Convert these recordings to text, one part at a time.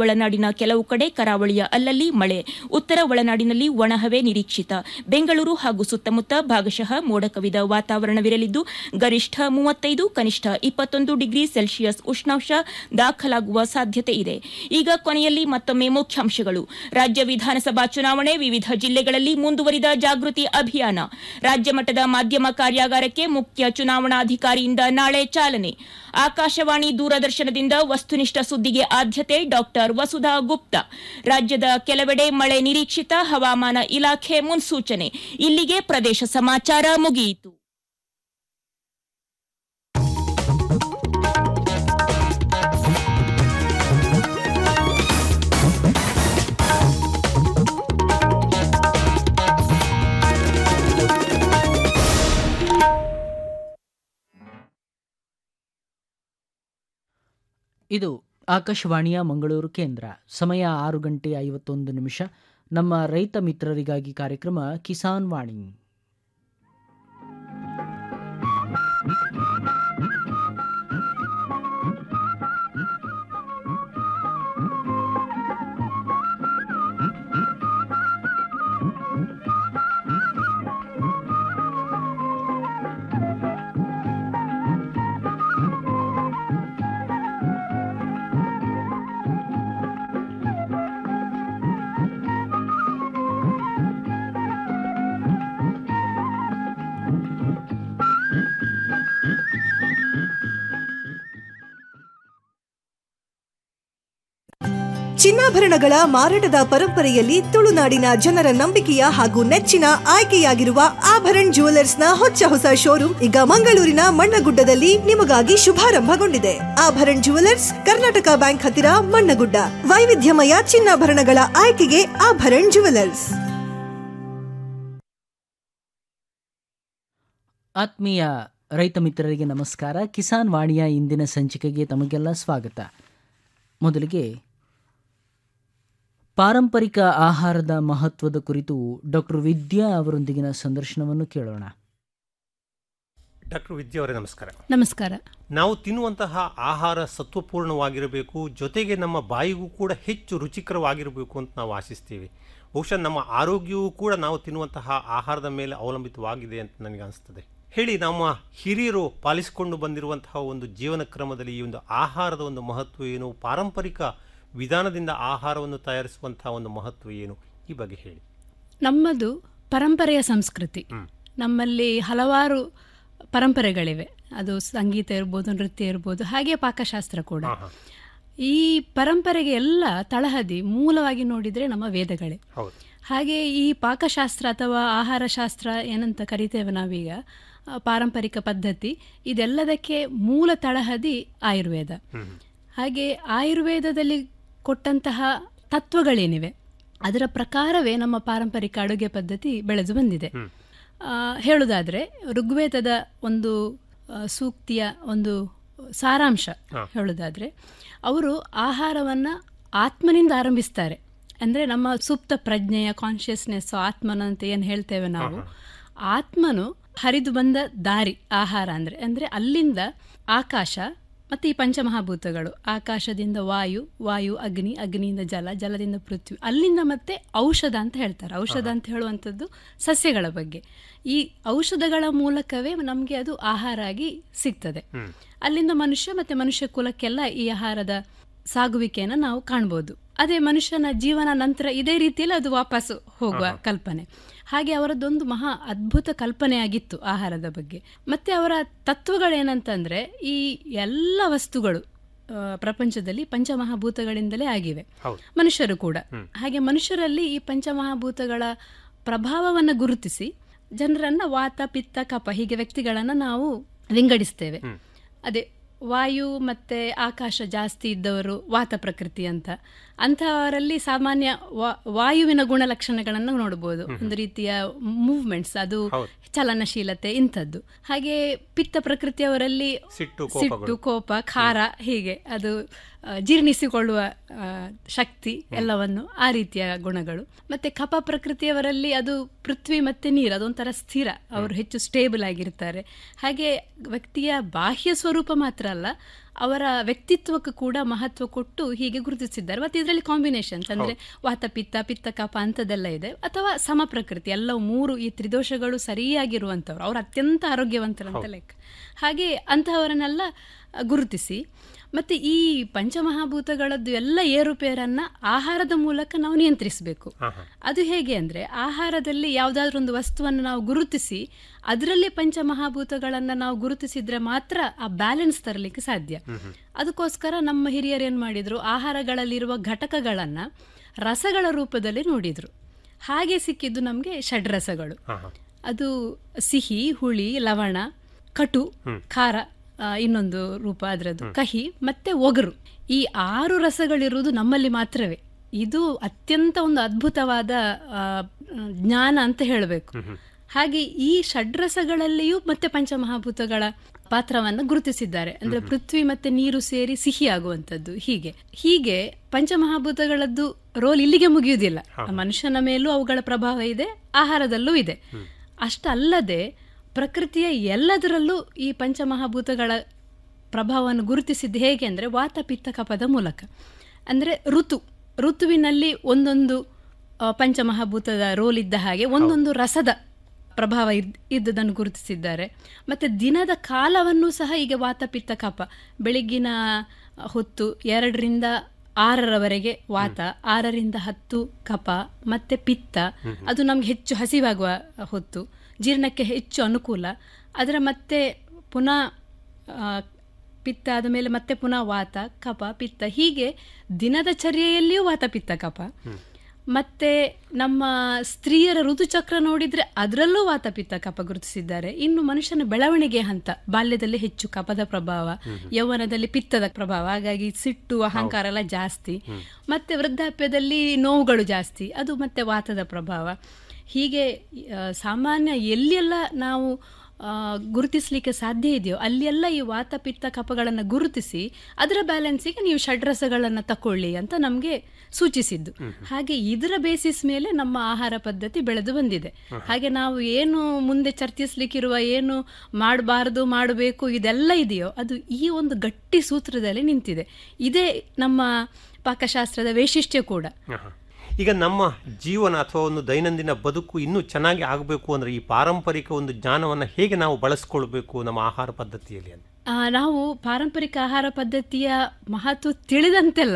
ಒಳನಾಡಿನ ಕೆಲವು ಕಡೆ ಕರಾವಳಿಯ ಅಲ್ಲಲ್ಲಿ ಮಳೆ ಉತ್ತರ ಒಳನಾಡಿನಲ್ಲಿ ಒಣಹವೆ ನಿರೀಕ್ಷಿತ ಬೆಂಗಳೂರು ಹಾಗೂ ಸುತ್ತಮುತ್ತ ಭಾಗಶಃ ಮೋಡ ಕವಿದ ವಾತಾವರಣವಿರಲಿದ್ದು ಗರಿಷ್ಠ ಮೂವತ್ತೈದು ಕನಿಷ್ಠ ಇಪ್ಪತ್ತೊಂದು ಡಿಗ್ರಿ ಸೆಲ್ಸಿಯಸ್ ಉಷ್ಣಾಂಶ ದಾಖಲಾಗುವ ಸಾಧ್ಯತೆ ಇದೆ ಈಗ ಕೊನೆಯಲ್ಲಿ ಮತ್ತೊಮ್ಮೆ ಮುಖ್ಯಾಂಶಗಳು ರಾಜ್ಯ ವಿಧಾನಸಭಾ ಚುನಾವಣೆ ವಿವಿಧ ಜಿಲ್ಲೆಗಳಲ್ಲಿ ಮುಂದುವರಿದ ಜಾಗೃತಿ ಅಭಿಯಾನ ರಾಜ್ಯ ಮಟ್ಟದ ಮಾಧ್ಯಮ ಕಾರ್ಯಾಗಾರಕ್ಕೆ ಮುಖ್ಯ ಚುನಾವಣಾಧಿಕಾರಿಯಿಂದ ನಾಳೆ ಚಾಲನೆ ಆಕಾಶವಾಣಿ ದೂರದರ್ಶನದಿಂದ ವಸ್ತುನಿಷ್ಠ ಸುದ್ದಿಗೆ ಆದ್ಯತೆ ಡಾಕ್ಟರ್ ವಸುಧಾ ಗುಪ್ತಾ ರಾಜ್ಯದ ಕೆಲವೆಡೆ ಮಳೆ ನಿರೀಕ್ಷಿತ ಹವಾಮಾನ ಇಲಾಖೆ ಮುನ್ಸೂಚನೆ ಇಲ್ಲಿಗೆ ಪ್ರದೇಶ ಸಮಾಚಾರ ಮುಗಿಯಿತು ಇದು ಆಕಾಶವಾಣಿಯ ಮಂಗಳೂರು ಕೇಂದ್ರ ಸಮಯ ಆರು ಗಂಟೆ ಐವತ್ತೊಂದು ನಿಮಿಷ ನಮ್ಮ ರೈತ ಮಿತ್ರರಿಗಾಗಿ ಕಾರ್ಯಕ್ರಮ ಕಿಸಾನ್ ವಾಣಿ ಚಿನ್ನಾಭರಣಗಳ ಮಾರಾಟದ ಪರಂಪರೆಯಲ್ಲಿ ತುಳುನಾಡಿನ ಜನರ ನಂಬಿಕೆಯ ಹಾಗೂ ನೆಚ್ಚಿನ ಆಯ್ಕೆಯಾಗಿರುವ ಆಭರಣ್ ನ ಹೊಚ್ಚ ಹೊಸ ಶೋರೂಮ್ ಈಗ ಮಂಗಳೂರಿನ ಮಣ್ಣಗುಡ್ಡದಲ್ಲಿ ನಿಮಗಾಗಿ ಶುಭಾರಂಭಗೊಂಡಿದೆ ಆಭರಣ್ ಜುವೆಲರ್ಸ್ ಕರ್ನಾಟಕ ಬ್ಯಾಂಕ್ ಹತ್ತಿರ ಮಣ್ಣಗುಡ್ಡ ವೈವಿಧ್ಯಮಯ ಚಿನ್ನಾಭರಣಗಳ ಆಯ್ಕೆಗೆ ಆಭರಣ್ ಜುವೆಲರ್ಸ್ ಆತ್ಮೀಯ ರೈತ ಮಿತ್ರರಿಗೆ ನಮಸ್ಕಾರ ಕಿಸಾನ್ ವಾಣಿಯ ಇಂದಿನ ಸಂಚಿಕೆಗೆ ತಮಗೆಲ್ಲ ಸ್ವಾಗತ ಮೊದಲಿಗೆ ಪಾರಂಪರಿಕ ಆಹಾರದ ಮಹತ್ವದ ಕುರಿತು ಡಾಕ್ಟರ್ ವಿದ್ಯಾ ಅವರೊಂದಿಗಿನ ಸಂದರ್ಶನವನ್ನು ಕೇಳೋಣ ಡಾಕ್ಟರ್ ವಿದ್ಯಾ ಅವರೇ ನಮಸ್ಕಾರ ನಮಸ್ಕಾರ ನಾವು ತಿನ್ನುವಂತಹ ಆಹಾರ ಸತ್ವಪೂರ್ಣವಾಗಿರಬೇಕು ಜೊತೆಗೆ ನಮ್ಮ ಬಾಯಿಗೂ ಕೂಡ ಹೆಚ್ಚು ರುಚಿಕರವಾಗಿರಬೇಕು ಅಂತ ನಾವು ಆಶಿಸ್ತೀವಿ ಬಹುಶಃ ನಮ್ಮ ಆರೋಗ್ಯವೂ ಕೂಡ ನಾವು ತಿನ್ನುವಂತಹ ಆಹಾರದ ಮೇಲೆ ಅವಲಂಬಿತವಾಗಿದೆ ಅಂತ ನನಗೆ ಅನಿಸ್ತದೆ ಹೇಳಿ ನಮ್ಮ ಹಿರಿಯರು ಪಾಲಿಸಿಕೊಂಡು ಬಂದಿರುವಂತಹ ಒಂದು ಜೀವನ ಕ್ರಮದಲ್ಲಿ ಈ ಒಂದು ಆಹಾರದ ಒಂದು ಮಹತ್ವ ಏನು ಪಾರಂಪರಿಕ ವಿಧಾನದಿಂದ ಆಹಾರವನ್ನು ತಯಾರಿಸುವಂತಹ ಒಂದು ಮಹತ್ವ ಏನು ಈ ಬಗ್ಗೆ ಹೇಳಿ ನಮ್ಮದು ಪರಂಪರೆಯ ಸಂಸ್ಕೃತಿ ನಮ್ಮಲ್ಲಿ ಹಲವಾರು ಪರಂಪರೆಗಳಿವೆ ಅದು ಸಂಗೀತ ಇರ್ಬೋದು ನೃತ್ಯ ಇರ್ಬೋದು ಹಾಗೆ ಪಾಕಶಾಸ್ತ್ರ ಕೂಡ ಈ ಪರಂಪರೆಗೆ ಎಲ್ಲ ತಳಹದಿ ಮೂಲವಾಗಿ ನೋಡಿದರೆ ನಮ್ಮ ವೇದಗಳೇ ಹೌದು ಹಾಗೆ ಈ ಪಾಕಶಾಸ್ತ್ರ ಅಥವಾ ಆಹಾರ ಶಾಸ್ತ್ರ ಏನಂತ ಕರಿತೇವೆ ನಾವೀಗ ಆ, ಪಾರಂಪರಿಕ ಪದ್ಧತಿ ಇದೆಲ್ಲದಕ್ಕೆ ಮೂಲ ತಳಹದಿ ಆಯುರ್ವೇದ ಹಾಗೆ ಆಯುರ್ವೇದದಲ್ಲಿ ಕೊಟ್ಟಂತಹ ತತ್ವಗಳೇನಿವೆ ಅದರ ಪ್ರಕಾರವೇ ನಮ್ಮ ಪಾರಂಪರಿಕ ಅಡುಗೆ ಪದ್ಧತಿ ಬೆಳೆದು ಬಂದಿದೆ ಆ, ಹೇಳುವುದಾದ್ರೆ ಋಗ್ವೇದದ ಒಂದು ಆ, ಸೂಕ್ತಿಯ ಒಂದು ಸಾರಾಂಶ ಹೇಳುವುದಾದ್ರೆ ಅವರು ಆಹಾರವನ್ನ ಆತ್ಮನಿಂದ ಆರಂಭಿಸ್ತಾರೆ ಅಂದ್ರೆ ನಮ್ಮ ಸುಪ್ತ ಪ್ರಜ್ಞೆಯ ಕಾನ್ಶಿಯಸ್ನೆಸ್ ಆತ್ಮನ ಅಂತ ಏನು ಹೇಳ್ತೇವೆ ನಾವು ಆತ್ಮನು ಹರಿದು ಬಂದ ದಾರಿ ಆಹಾರ ಅಂದ್ರೆ ಅಂದ್ರೆ ಅಲ್ಲಿಂದ ಆಕಾಶ ಮತ್ತೆ ಈ ಪಂಚಮಹಾಭೂತಗಳು ಆಕಾಶದಿಂದ ವಾಯು ವಾಯು ಅಗ್ನಿ ಅಗ್ನಿಯಿಂದ ಜಲ ಜಲದಿಂದ ಪೃಥ್ವಿ ಅಲ್ಲಿಂದ ಮತ್ತೆ ಔಷಧ ಅಂತ ಹೇಳ್ತಾರೆ ಔಷಧ ಅಂತ ಹೇಳುವಂಥದ್ದು ಸಸ್ಯಗಳ ಬಗ್ಗೆ ಈ ಔಷಧಗಳ ಮೂಲಕವೇ ನಮಗೆ ಅದು ಆಹಾರ ಆಗಿ ಸಿಗ್ತದೆ ಅಲ್ಲಿಂದ ಮನುಷ್ಯ ಮತ್ತೆ ಮನುಷ್ಯ ಕುಲಕ್ಕೆಲ್ಲ ಈ ಆಹಾರದ ಸಾಗುವಿಕೆಯನ್ನು ನಾವು ಕಾಣ್ಬೋದು ಅದೇ ಮನುಷ್ಯನ ಜೀವನ ನಂತರ ಇದೇ ರೀತಿಯಲ್ಲಿ ಅದು ವಾಪಸ್ ಹೋಗುವ ಕಲ್ಪನೆ ಹಾಗೆ ಅವರದ್ದೊಂದು ಮಹಾ ಅದ್ಭುತ ಕಲ್ಪನೆಯಾಗಿತ್ತು ಆಹಾರದ ಬಗ್ಗೆ ಮತ್ತೆ ಅವರ ತತ್ವಗಳೇನಂತಂದ್ರೆ ಈ ಎಲ್ಲ ವಸ್ತುಗಳು ಆ, ಪ್ರಪಂಚದಲ್ಲಿ ಪಂಚಮಹಾಭೂತಗಳಿಂದಲೇ ಆಗಿವೆ ಮನುಷ್ಯರು ಕೂಡ ಹಾಗೆ ಮನುಷ್ಯರಲ್ಲಿ ಈ ಪಂಚಮಹಾಭೂತಗಳ ಪ್ರಭಾವವನ್ನು ಗುರುತಿಸಿ ಜನರನ್ನ ವಾತ ಪಿತ್ತ ಕಪ ಹೀಗೆ ವ್ಯಕ್ತಿಗಳನ್ನ ನಾವು ವಿಂಗಡಿಸ್ತೇವೆ ಅದೇ ವಾಯು ಮತ್ತೆ ಆಕಾಶ ಜಾಸ್ತಿ ಇದ್ದವರು ವಾತ ಪ್ರಕೃತಿ ಅಂತ ಅಂತಹವರಲ್ಲಿ ಸಾಮಾನ್ಯ ವಾ- ವಾಯುವಿನ ಗುಣಲಕ್ಷಣಗಳನ್ನು ನೋಡಬಹುದು ಒಂದು ರೀತಿಯ ಮೂವ್ಮೆಂಟ್ಸ್ ಅದು ಚಲನಶೀಲತೆ ಇಂಥದ್ದು ಹಾಗೆ ಪಿತ್ತ ಪ್ರಕೃತಿಯವರಲ್ಲಿ ಸಿಟ್ಟು, ಸಿಟ್ಟು ಕೋಪ ಖಾರ ಹೀಗೆ ಅದು ಆ, ಜೀರ್ಣಿಸಿಕೊಳ್ಳುವ ಆ, ಶಕ್ತಿ ಎಲ್ಲವನ್ನು ಆ ರೀತಿಯ ಗುಣಗಳು ಮತ್ತೆ ಕಪ ಪ್ರಕೃತಿಯವರಲ್ಲಿ ಅದು ಪೃಥ್ವಿ ಮತ್ತೆ ನೀರು ಅದೊಂಥರ ಸ್ಥಿರ ಅವರು ಹೆಚ್ಚು ಸ್ಟೇಬಲ್ ಆಗಿರ್ತಾರೆ ಹಾಗೆ ವ್ಯಕ್ತಿಯ ಬಾಹ್ಯ ಸ್ವರೂಪ ಮಾತ್ರ ಅಲ್ಲ ಅವರ ವ್ಯಕ್ತಿತ್ವಕ್ಕೂ ಕೂಡ ಮಹತ್ವ ಕೊಟ್ಟು ಹೀಗೆ ಗುರುತಿಸಿದ್ದಾರೆ ಮತ್ತೆ ಇದರಲ್ಲಿ ಕಾಂಬಿನೇಷನ್ಸ್ ಅಂದ್ರೆ ವಾತ ಪಿತ್ತ ಪಿತ್ತ ಕಪ ಅಂತದೆಲ್ಲ ಇದೆ ಅಥವಾ ಸಮ ಪ್ರಕೃತಿ ಎಲ್ಲವೂ ಮೂರು ಈ ತ್ರಿದೋಷಗಳು ಸರಿಯಾಗಿರುವಂಥವ್ರು ಅವ್ರು ಅತ್ಯಂತ ಆರೋಗ್ಯವಂತರಂತ ಲೆಕ್ಕ ಹಾಗೆ ಅಂತಹವರನ್ನೆಲ್ಲ ಆ, ಗುರುತಿಸಿ ಮತ್ತೆ ಈ ಪಂಚಮಹಾಭೂತಗಳದ್ದು ಎಲ್ಲ ಏರುಪೇರನ್ನ ಆಹಾರದ ಮೂಲಕ ನಾವು ನಿಯಂತ್ರಿಸಬೇಕು ಅದು ಹೇಗೆ ಅಂದ್ರೆ ಆಹಾರದಲ್ಲಿ ಯಾವುದಾದ್ರೂ ಒಂದು ವಸ್ತುವನ್ನು ನಾವು ಗುರುತಿಸಿ ಅದರಲ್ಲಿ ಪಂಚಮಹಾಭೂತಗಳನ್ನ ನಾವು ಗುರುತಿಸಿದ್ರೆ ಮಾತ್ರ ಆ ಬ್ಯಾಲೆನ್ಸ್ ತರಲಿಕ್ಕೆ ಸಾಧ್ಯ ಅದಕ್ಕೋಸ್ಕರ ನಮ್ಮ ಹಿರಿಯರು ಏನ್ ಮಾಡಿದ್ರು ಆಹಾರಗಳಲ್ಲಿರುವ ಘಟಕಗಳನ್ನ ರಸಗಳ ರೂಪದಲ್ಲಿ ನೋಡಿದ್ರು ಹಾಗೆ ಸಿಕ್ಕಿದ್ದು ನಮಗೆ ಷಡ್ರಸಗಳು ಅದು ಸಿಹಿ ಹುಳಿ ಲವಣ ಕಟು ಖಾರ ಆ, ಇನ್ನೊಂದು ರೂಪ ಅದರದ್ದು ಕಹಿ ಮತ್ತೆ ಒಗರು ಈ ಆರು ರಸಗಳಿರುವುದು ನಮ್ಮಲ್ಲಿ ಮಾತ್ರವೇ ಇದು ಅತ್ಯಂತ ಒಂದು ಅದ್ಭುತವಾದ ಆ, ಜ್ಞಾನ ಅಂತ ಹೇಳಬೇಕು ಹಾಗೆ ಈ ಷಡ್ರಸಗಳಲ್ಲಿಯೂ ಮತ್ತೆ ಪಂಚಮಹಾಭೂತಗಳ ಪಾತ್ರವನ್ನು ಗುರುತಿಸಿದ್ದಾರೆ ಅಂದ್ರೆ ಪೃಥ್ವಿ ಮತ್ತೆ ನೀರು ಸೇರಿ ಸಿಹಿ ಆಗುವಂತದ್ದು ಹೀಗೆ ಹೀಗೆ ಪಂಚಮಹಾಭೂತಗಳದ್ದು ರೋಲ್ ಇಲ್ಲಿಗೆ ಮುಗಿಯುವುದಿಲ್ಲ ಮನುಷ್ಯನ ಮೇಲೂ ಅವುಗಳ ಪ್ರಭಾವ ಇದೆ ಆಹಾರದಲ್ಲೂ ಇದೆ ಅಷ್ಟಲ್ಲದೆ ಪ್ರಕೃತಿಯ ಎಲ್ಲದರಲ್ಲೂ ಈ ಪಂಚಮಹಾಭೂತಗಳ ಪ್ರಭಾವವನ್ನು ಗುರುತಿಸಿದ್ದು ಹೇಗೆ ಅಂದರೆ ವಾತ ಪಿತ್ತ ಕಪದ ಮೂಲಕ ಅಂದರೆ ಋತು ಋತುವಿನಲ್ಲಿ ಒಂದೊಂದು ಆ, ಪಂಚಮಹಾಭೂತದ ರೋಲ್ ಇದ್ದ ಹಾಗೆ ಒಂದೊಂದು ರಸದ ಪ್ರಭಾವ ಇದ್ ಇದ್ದುದನ್ನು ಗುರುತಿಸಿದ್ದಾರೆ ಮತ್ತೆ ದಿನದ ಕಾಲವನ್ನು ಸಹ ಈಗ ವಾತ ಪಿತ್ತ ಕಪ ಬೆಳಿಗ್ಗಿನ ಹೊತ್ತು ಎರಡರಿಂದ ಆರರವರೆಗೆ ವಾತ ಆರರಿಂದ ಹತ್ತು ಕಪ ಮತ್ತೆ ಪಿತ್ತ ಅದು ನಮ್ಗೆ ಹೆಚ್ಚು ಹಸಿವಾಗುವ ಹೊತ್ತು ಜೀರ್ಣಕ್ಕೆ ಹೆಚ್ಚು ಅನುಕೂಲ ಅದರ ಮತ್ತೆ ಪುನಃ ಆ, ಪಿತ್ತ ಆದ ಮೇಲೆ ಮತ್ತೆ ಪುನಃ ವಾತ ಕಪ ಪಿತ್ತ ಹೀಗೆ ದಿನದ ಚರ್ಯೆಯಲ್ಲಿಯೂ ವಾತ ಪಿತ್ತ ಕಪ ಮತ್ತೆ ನಮ್ಮ ಸ್ತ್ರೀಯರ ಋತುಚಕ್ರ ನೋಡಿದ್ರೆ ಅದರಲ್ಲೂ ವಾತ ಪಿತ್ತ ಕಪ ಗುರುತಿಸಿದ್ದಾರೆ ಇನ್ನು ಮನುಷ್ಯನ ಬೆಳವಣಿಗೆ ಹಂತ ಬಾಲ್ಯದಲ್ಲಿ ಹೆಚ್ಚು ಕಪದ ಪ್ರಭಾವ ಯೌವನದಲ್ಲಿ ಪಿತ್ತದ ಪ್ರಭಾವ ಹಾಗಾಗಿ ಸಿಟ್ಟು ಅಹಂಕಾರ ಎಲ್ಲ ಜಾಸ್ತಿ ಮತ್ತೆ ವೃದ್ಧಾಪ್ಯದಲ್ಲಿ ನೋವುಗಳು ಜಾಸ್ತಿ ಅದು ಮತ್ತೆ ವಾತದ ಪ್ರಭಾವ ಹೀಗೆ ಆ, ಸಾಮಾನ್ಯ ಎಲ್ಲೆಲ್ಲ ನಾವು ಆ, ಗುರುತಿಸ್ಲಿಕ್ಕೆ ಸಾಧ್ಯ ಇದೆಯೋ ಅಲ್ಲೆಲ್ಲ ಈ ವಾತ ಪಿತ್ತ ಕಪಗಳನ್ನು ಗುರುತಿಸಿ ಅದರ ಬ್ಯಾಲೆನ್ಸಿಗೆ ನೀವು ಷಡ್ರಸಗಳನ್ನು ತಕೊಳ್ಳಿ ಅಂತ ನಮಗೆ ಸೂಚಿಸಿದ್ದು ಹಾಗೆ ಇದರ ಬೇಸಿಸ್ ಮೇಲೆ ನಮ್ಮ ಆಹಾರ ಪದ್ಧತಿ ಬೆಳೆದು ಬಂದಿದೆ ಹಾಗೆ ನಾವು ಏನು ಮುಂದೆ ಚರ್ಚಿಸ್ಲಿಕ್ಕಿರುವ ಏನು ಮಾಡಬಾರದು ಮಾಡಬೇಕು ಇದೆಲ್ಲ ಇದೆಯೋ ಅದು ಈ ಒಂದು ಗಟ್ಟಿ ಸೂತ್ರದಲ್ಲಿ ನಿಂತಿದೆ ಇದೇ ನಮ್ಮ ಪಾಕಶಾಸ್ತ್ರದ ವೈಶಿಷ್ಟ್ಯ ಕೂಡ ಈಗ ನಮ್ಮ ಜೀವನ ಅಥವಾ ಒಂದು ದೈನಂದಿನ ಬದುಕು ಇನ್ನೂ ಚೆನ್ನಾಗಿ ಆಗಬೇಕು ಅಂದ್ರೆ ಈ ಪಾರಂಪರಿಕ ಒಂದು ಜ್ಞಾನವನ್ನು ಹೇಗೆ ನಾವು ಬಳಸ್ಕೊಳ್ಬೇಕು ನಮ್ಮ ಆಹಾರ ಪದ್ಧತಿಯಲ್ಲಿ ಅಂತ ಆ, ನಾವು ಪಾರಂಪರಿಕ ಆಹಾರ ಪದ್ಧತಿಯ ಮಹತ್ವ ತಿಳಿದಂತೆಲ್ಲ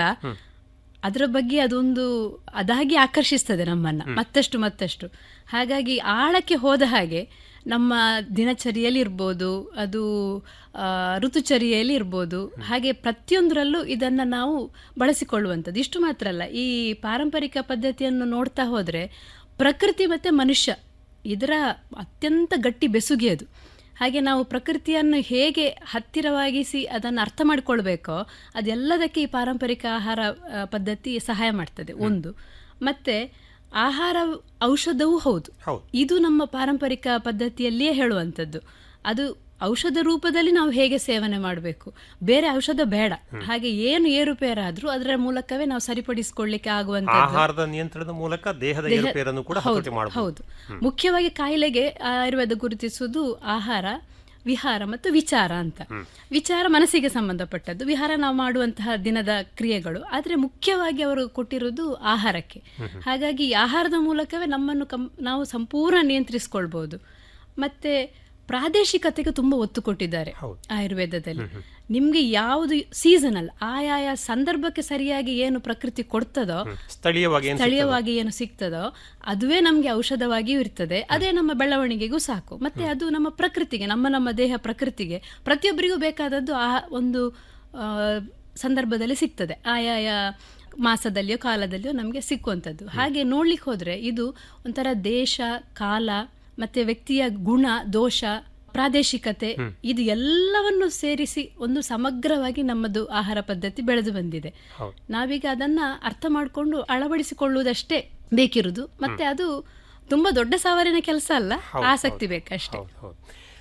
ಅದರ ಬಗ್ಗೆ ಅದೊಂದು ಅದಾಗಿ ಆಕರ್ಷಿಸ್ತದೆ ನಮ್ಮನ್ನ ಮತ್ತಷ್ಟು ಮತ್ತಷ್ಟು ಹಾಗಾಗಿ ಆಳಕ್ಕೆ ಹೋದ ಹಾಗೆ ನಮ್ಮ ದಿನಚರಿಯಲ್ಲಿ ಇರ್ಬೋದು ಅದು ಆ, ಋತುಚರಿಯಲ್ಲಿ ಇರ್ಬೋದು ಹಾಗೆ ಪ್ರತಿಯೊಂದರಲ್ಲೂ ಇದನ್ನ ನಾವು ಬಳಸಿಕೊಳ್ಳುವಂಥದ್ದು ಇಷ್ಟು ಮಾತ್ರ ಅಲ್ಲ ಈ ಪಾರಂಪರಿಕ ಪದ್ಧತಿಯನ್ನು ನೋಡ್ತಾ ಹೋದ್ರೆ ಪ್ರಕೃತಿ ಮತ್ತೆ ಮನುಷ್ಯ ಇದರ ಅತ್ಯಂತ ಗಟ್ಟಿ ಬೆಸುಗೆ ಅದು ಹಾಗೆ ನಾವು ಪ್ರಕೃತಿಯನ್ನು ಹೇಗೆ ಹತ್ತಿರವಾಗಿಸಿ ಅದನ್ನು ಅರ್ಥ ಮಾಡಿಕೊಳ್ಬೇಕೋ ಅದೆಲ್ಲದಕ್ಕೆ ಈ ಪಾರಂಪರಿಕ ಆಹಾರ ಆ, ಪದ್ಧತಿ ಸಹಾಯ ಮಾಡ್ತದೆ ಒಂದು ಮತ್ತೆ ಆಹಾರ ಔಷಧವೂ ಹೌದು ಹೌದು. ಇದು ನಮ್ಮ ಪಾರಂಪರಿಕ ಪದ್ಧತಿಯಲ್ಲಿಯೇ ಹೇಳುವಂಥದ್ದು ಅದು ಔಷಧ ರೂಪದಲ್ಲಿ ನಾವು ಹೇಗೆ ಸೇವನೆ ಮಾಡಬೇಕು ಬೇರೆ ಔಷಧ ಬೇಡ ಹಾಗೆ ಏನು ಏರುಪೇರಾದ್ರೂ ಅದರ ಮೂಲಕವೇ ನಾವು ಸರಿಪಡಿಸಿಕೊಳ್ಳಿಕ್ಕೆ ಆಗುವಂಥದ್ದು ಆಹಾರದ ನಿಯಂತ್ರಣದ ಮೂಲಕ ದೇಹದ ಏರುಪೇರನ್ನು ಕೂಡ ಹತೋಟಿ ಮಾಡಬಹುದು ಹೌದು ಮುಖ್ಯವಾಗಿ ಕಾಯಿಲೆಗೆ ಆಯುರ್ವೇದ ಗುರುತಿಸುವುದು ಆಹಾರ ವಿಹಾರ ಮತ್ತು ವಿಚಾರ ಅಂತ ವಿಚಾರ ಮನಸ್ಸಿಗೆ ಸಂಬಂಧಪಟ್ಟದ್ದು ವಿಹಾರ ನಾವು ಮಾಡುವಂತಹ ದಿನದ ಕ್ರಿಯೆಗಳು ಆದರೆ ಮುಖ್ಯವಾಗಿ ಅವರು ಕೊಟ್ಟಿರುವುದು ಆಹಾರಕ್ಕೆ ಹಾಗಾಗಿ ಈ ಆಹಾರದ ಮೂಲಕವೇ ನಮ್ಮನ್ನು ಕಂ ನಾವು ಸಂಪೂರ್ಣ ನಿಯಂತ್ರಿಸ್ಕೊಳ್ಬಹುದು ಮತ್ತೆ ಪ್ರಾದೇಶಿಕತೆಗೆ ತುಂಬಾ ಒತ್ತು ಕೊಟ್ಟಿದ್ದಾರೆ ಆಯುರ್ವೇದದಲ್ಲಿ ನಿಮ್ಗೆ ಯಾವುದು ಸೀಸನಲ್ ಆಯಾಯ ಸಂದರ್ಭಕ್ಕೆ ಸರಿಯಾಗಿ ಏನು ಪ್ರಕೃತಿ ಕೊಡ್ತದೋ ಸ್ಥಳೀಯವಾಗಿ ಏನು ಸ್ಥಳೀಯವಾಗಿ ಏನು ಸಿಗ್ತದೋ ಅದುವೇ ನಮಗೆ ಔಷಧವಾಗಿಯೂ ಇರ್ತದೆ ಅದೇ ನಮ್ಮ ಬೆಳವಣಿಗೆಗೂ ಸಾಕು ಮತ್ತೆ ಅದು ನಮ್ಮ ಪ್ರಕೃತಿಗೆ ನಮ್ಮ ನಮ್ಮ ದೇಹ ಪ್ರಕೃತಿಗೆ ಪ್ರತಿಯೊಬ್ಬರಿಗೂ ಬೇಕಾದದ್ದು ಆ ಒಂದು ಆ, ಸಂದರ್ಭದಲ್ಲಿ ಸಿಗ್ತದೆ ಆಯಾಯ ಮಾಸದಲ್ಲಿಯೋ ಕಾಲದಲ್ಲಿಯೋ ನಮಗೆ ಸಿಕ್ಕುವಂಥದ್ದು ಹಾಗೆ ನೋಡ್ಲಿಕ್ಕೆ ಹೋದ್ರೆ ಇದು ಒಂಥರ ದೇಶ ಕಾಲ ಮತ್ತೆ ವ್ಯಕ್ತಿಯ ಗುಣ ದೋಷ ಪ್ರಾದೇಶಿಕತೆ ಇದು ಎಲ್ಲವನ್ನು ಸೇರಿಸಿ ಒಂದು ಸಮಗ್ರವಾಗಿ ನಮ್ಮದು ಆಹಾರ ಪದ್ಧತಿ ಬೆಳೆದು ಬಂದಿದೆ ನಾವೀಗ ಅದನ್ನ ಅರ್ಥ ಮಾಡಿಕೊಂಡು ಅಳವಡಿಸಿಕೊಳ್ಳುವುದಷ್ಟೇ ಬೇಕಿರುವುದು ಮತ್ತೆ ಅದು ತುಂಬಾ ದೊಡ್ಡ ಸವಾಲಿನ ಕೆಲಸ ಅಲ್ಲ ಆಸಕ್ತಿ ಬೇಕಷ್ಟೇ ಹೌದು ಹೌದು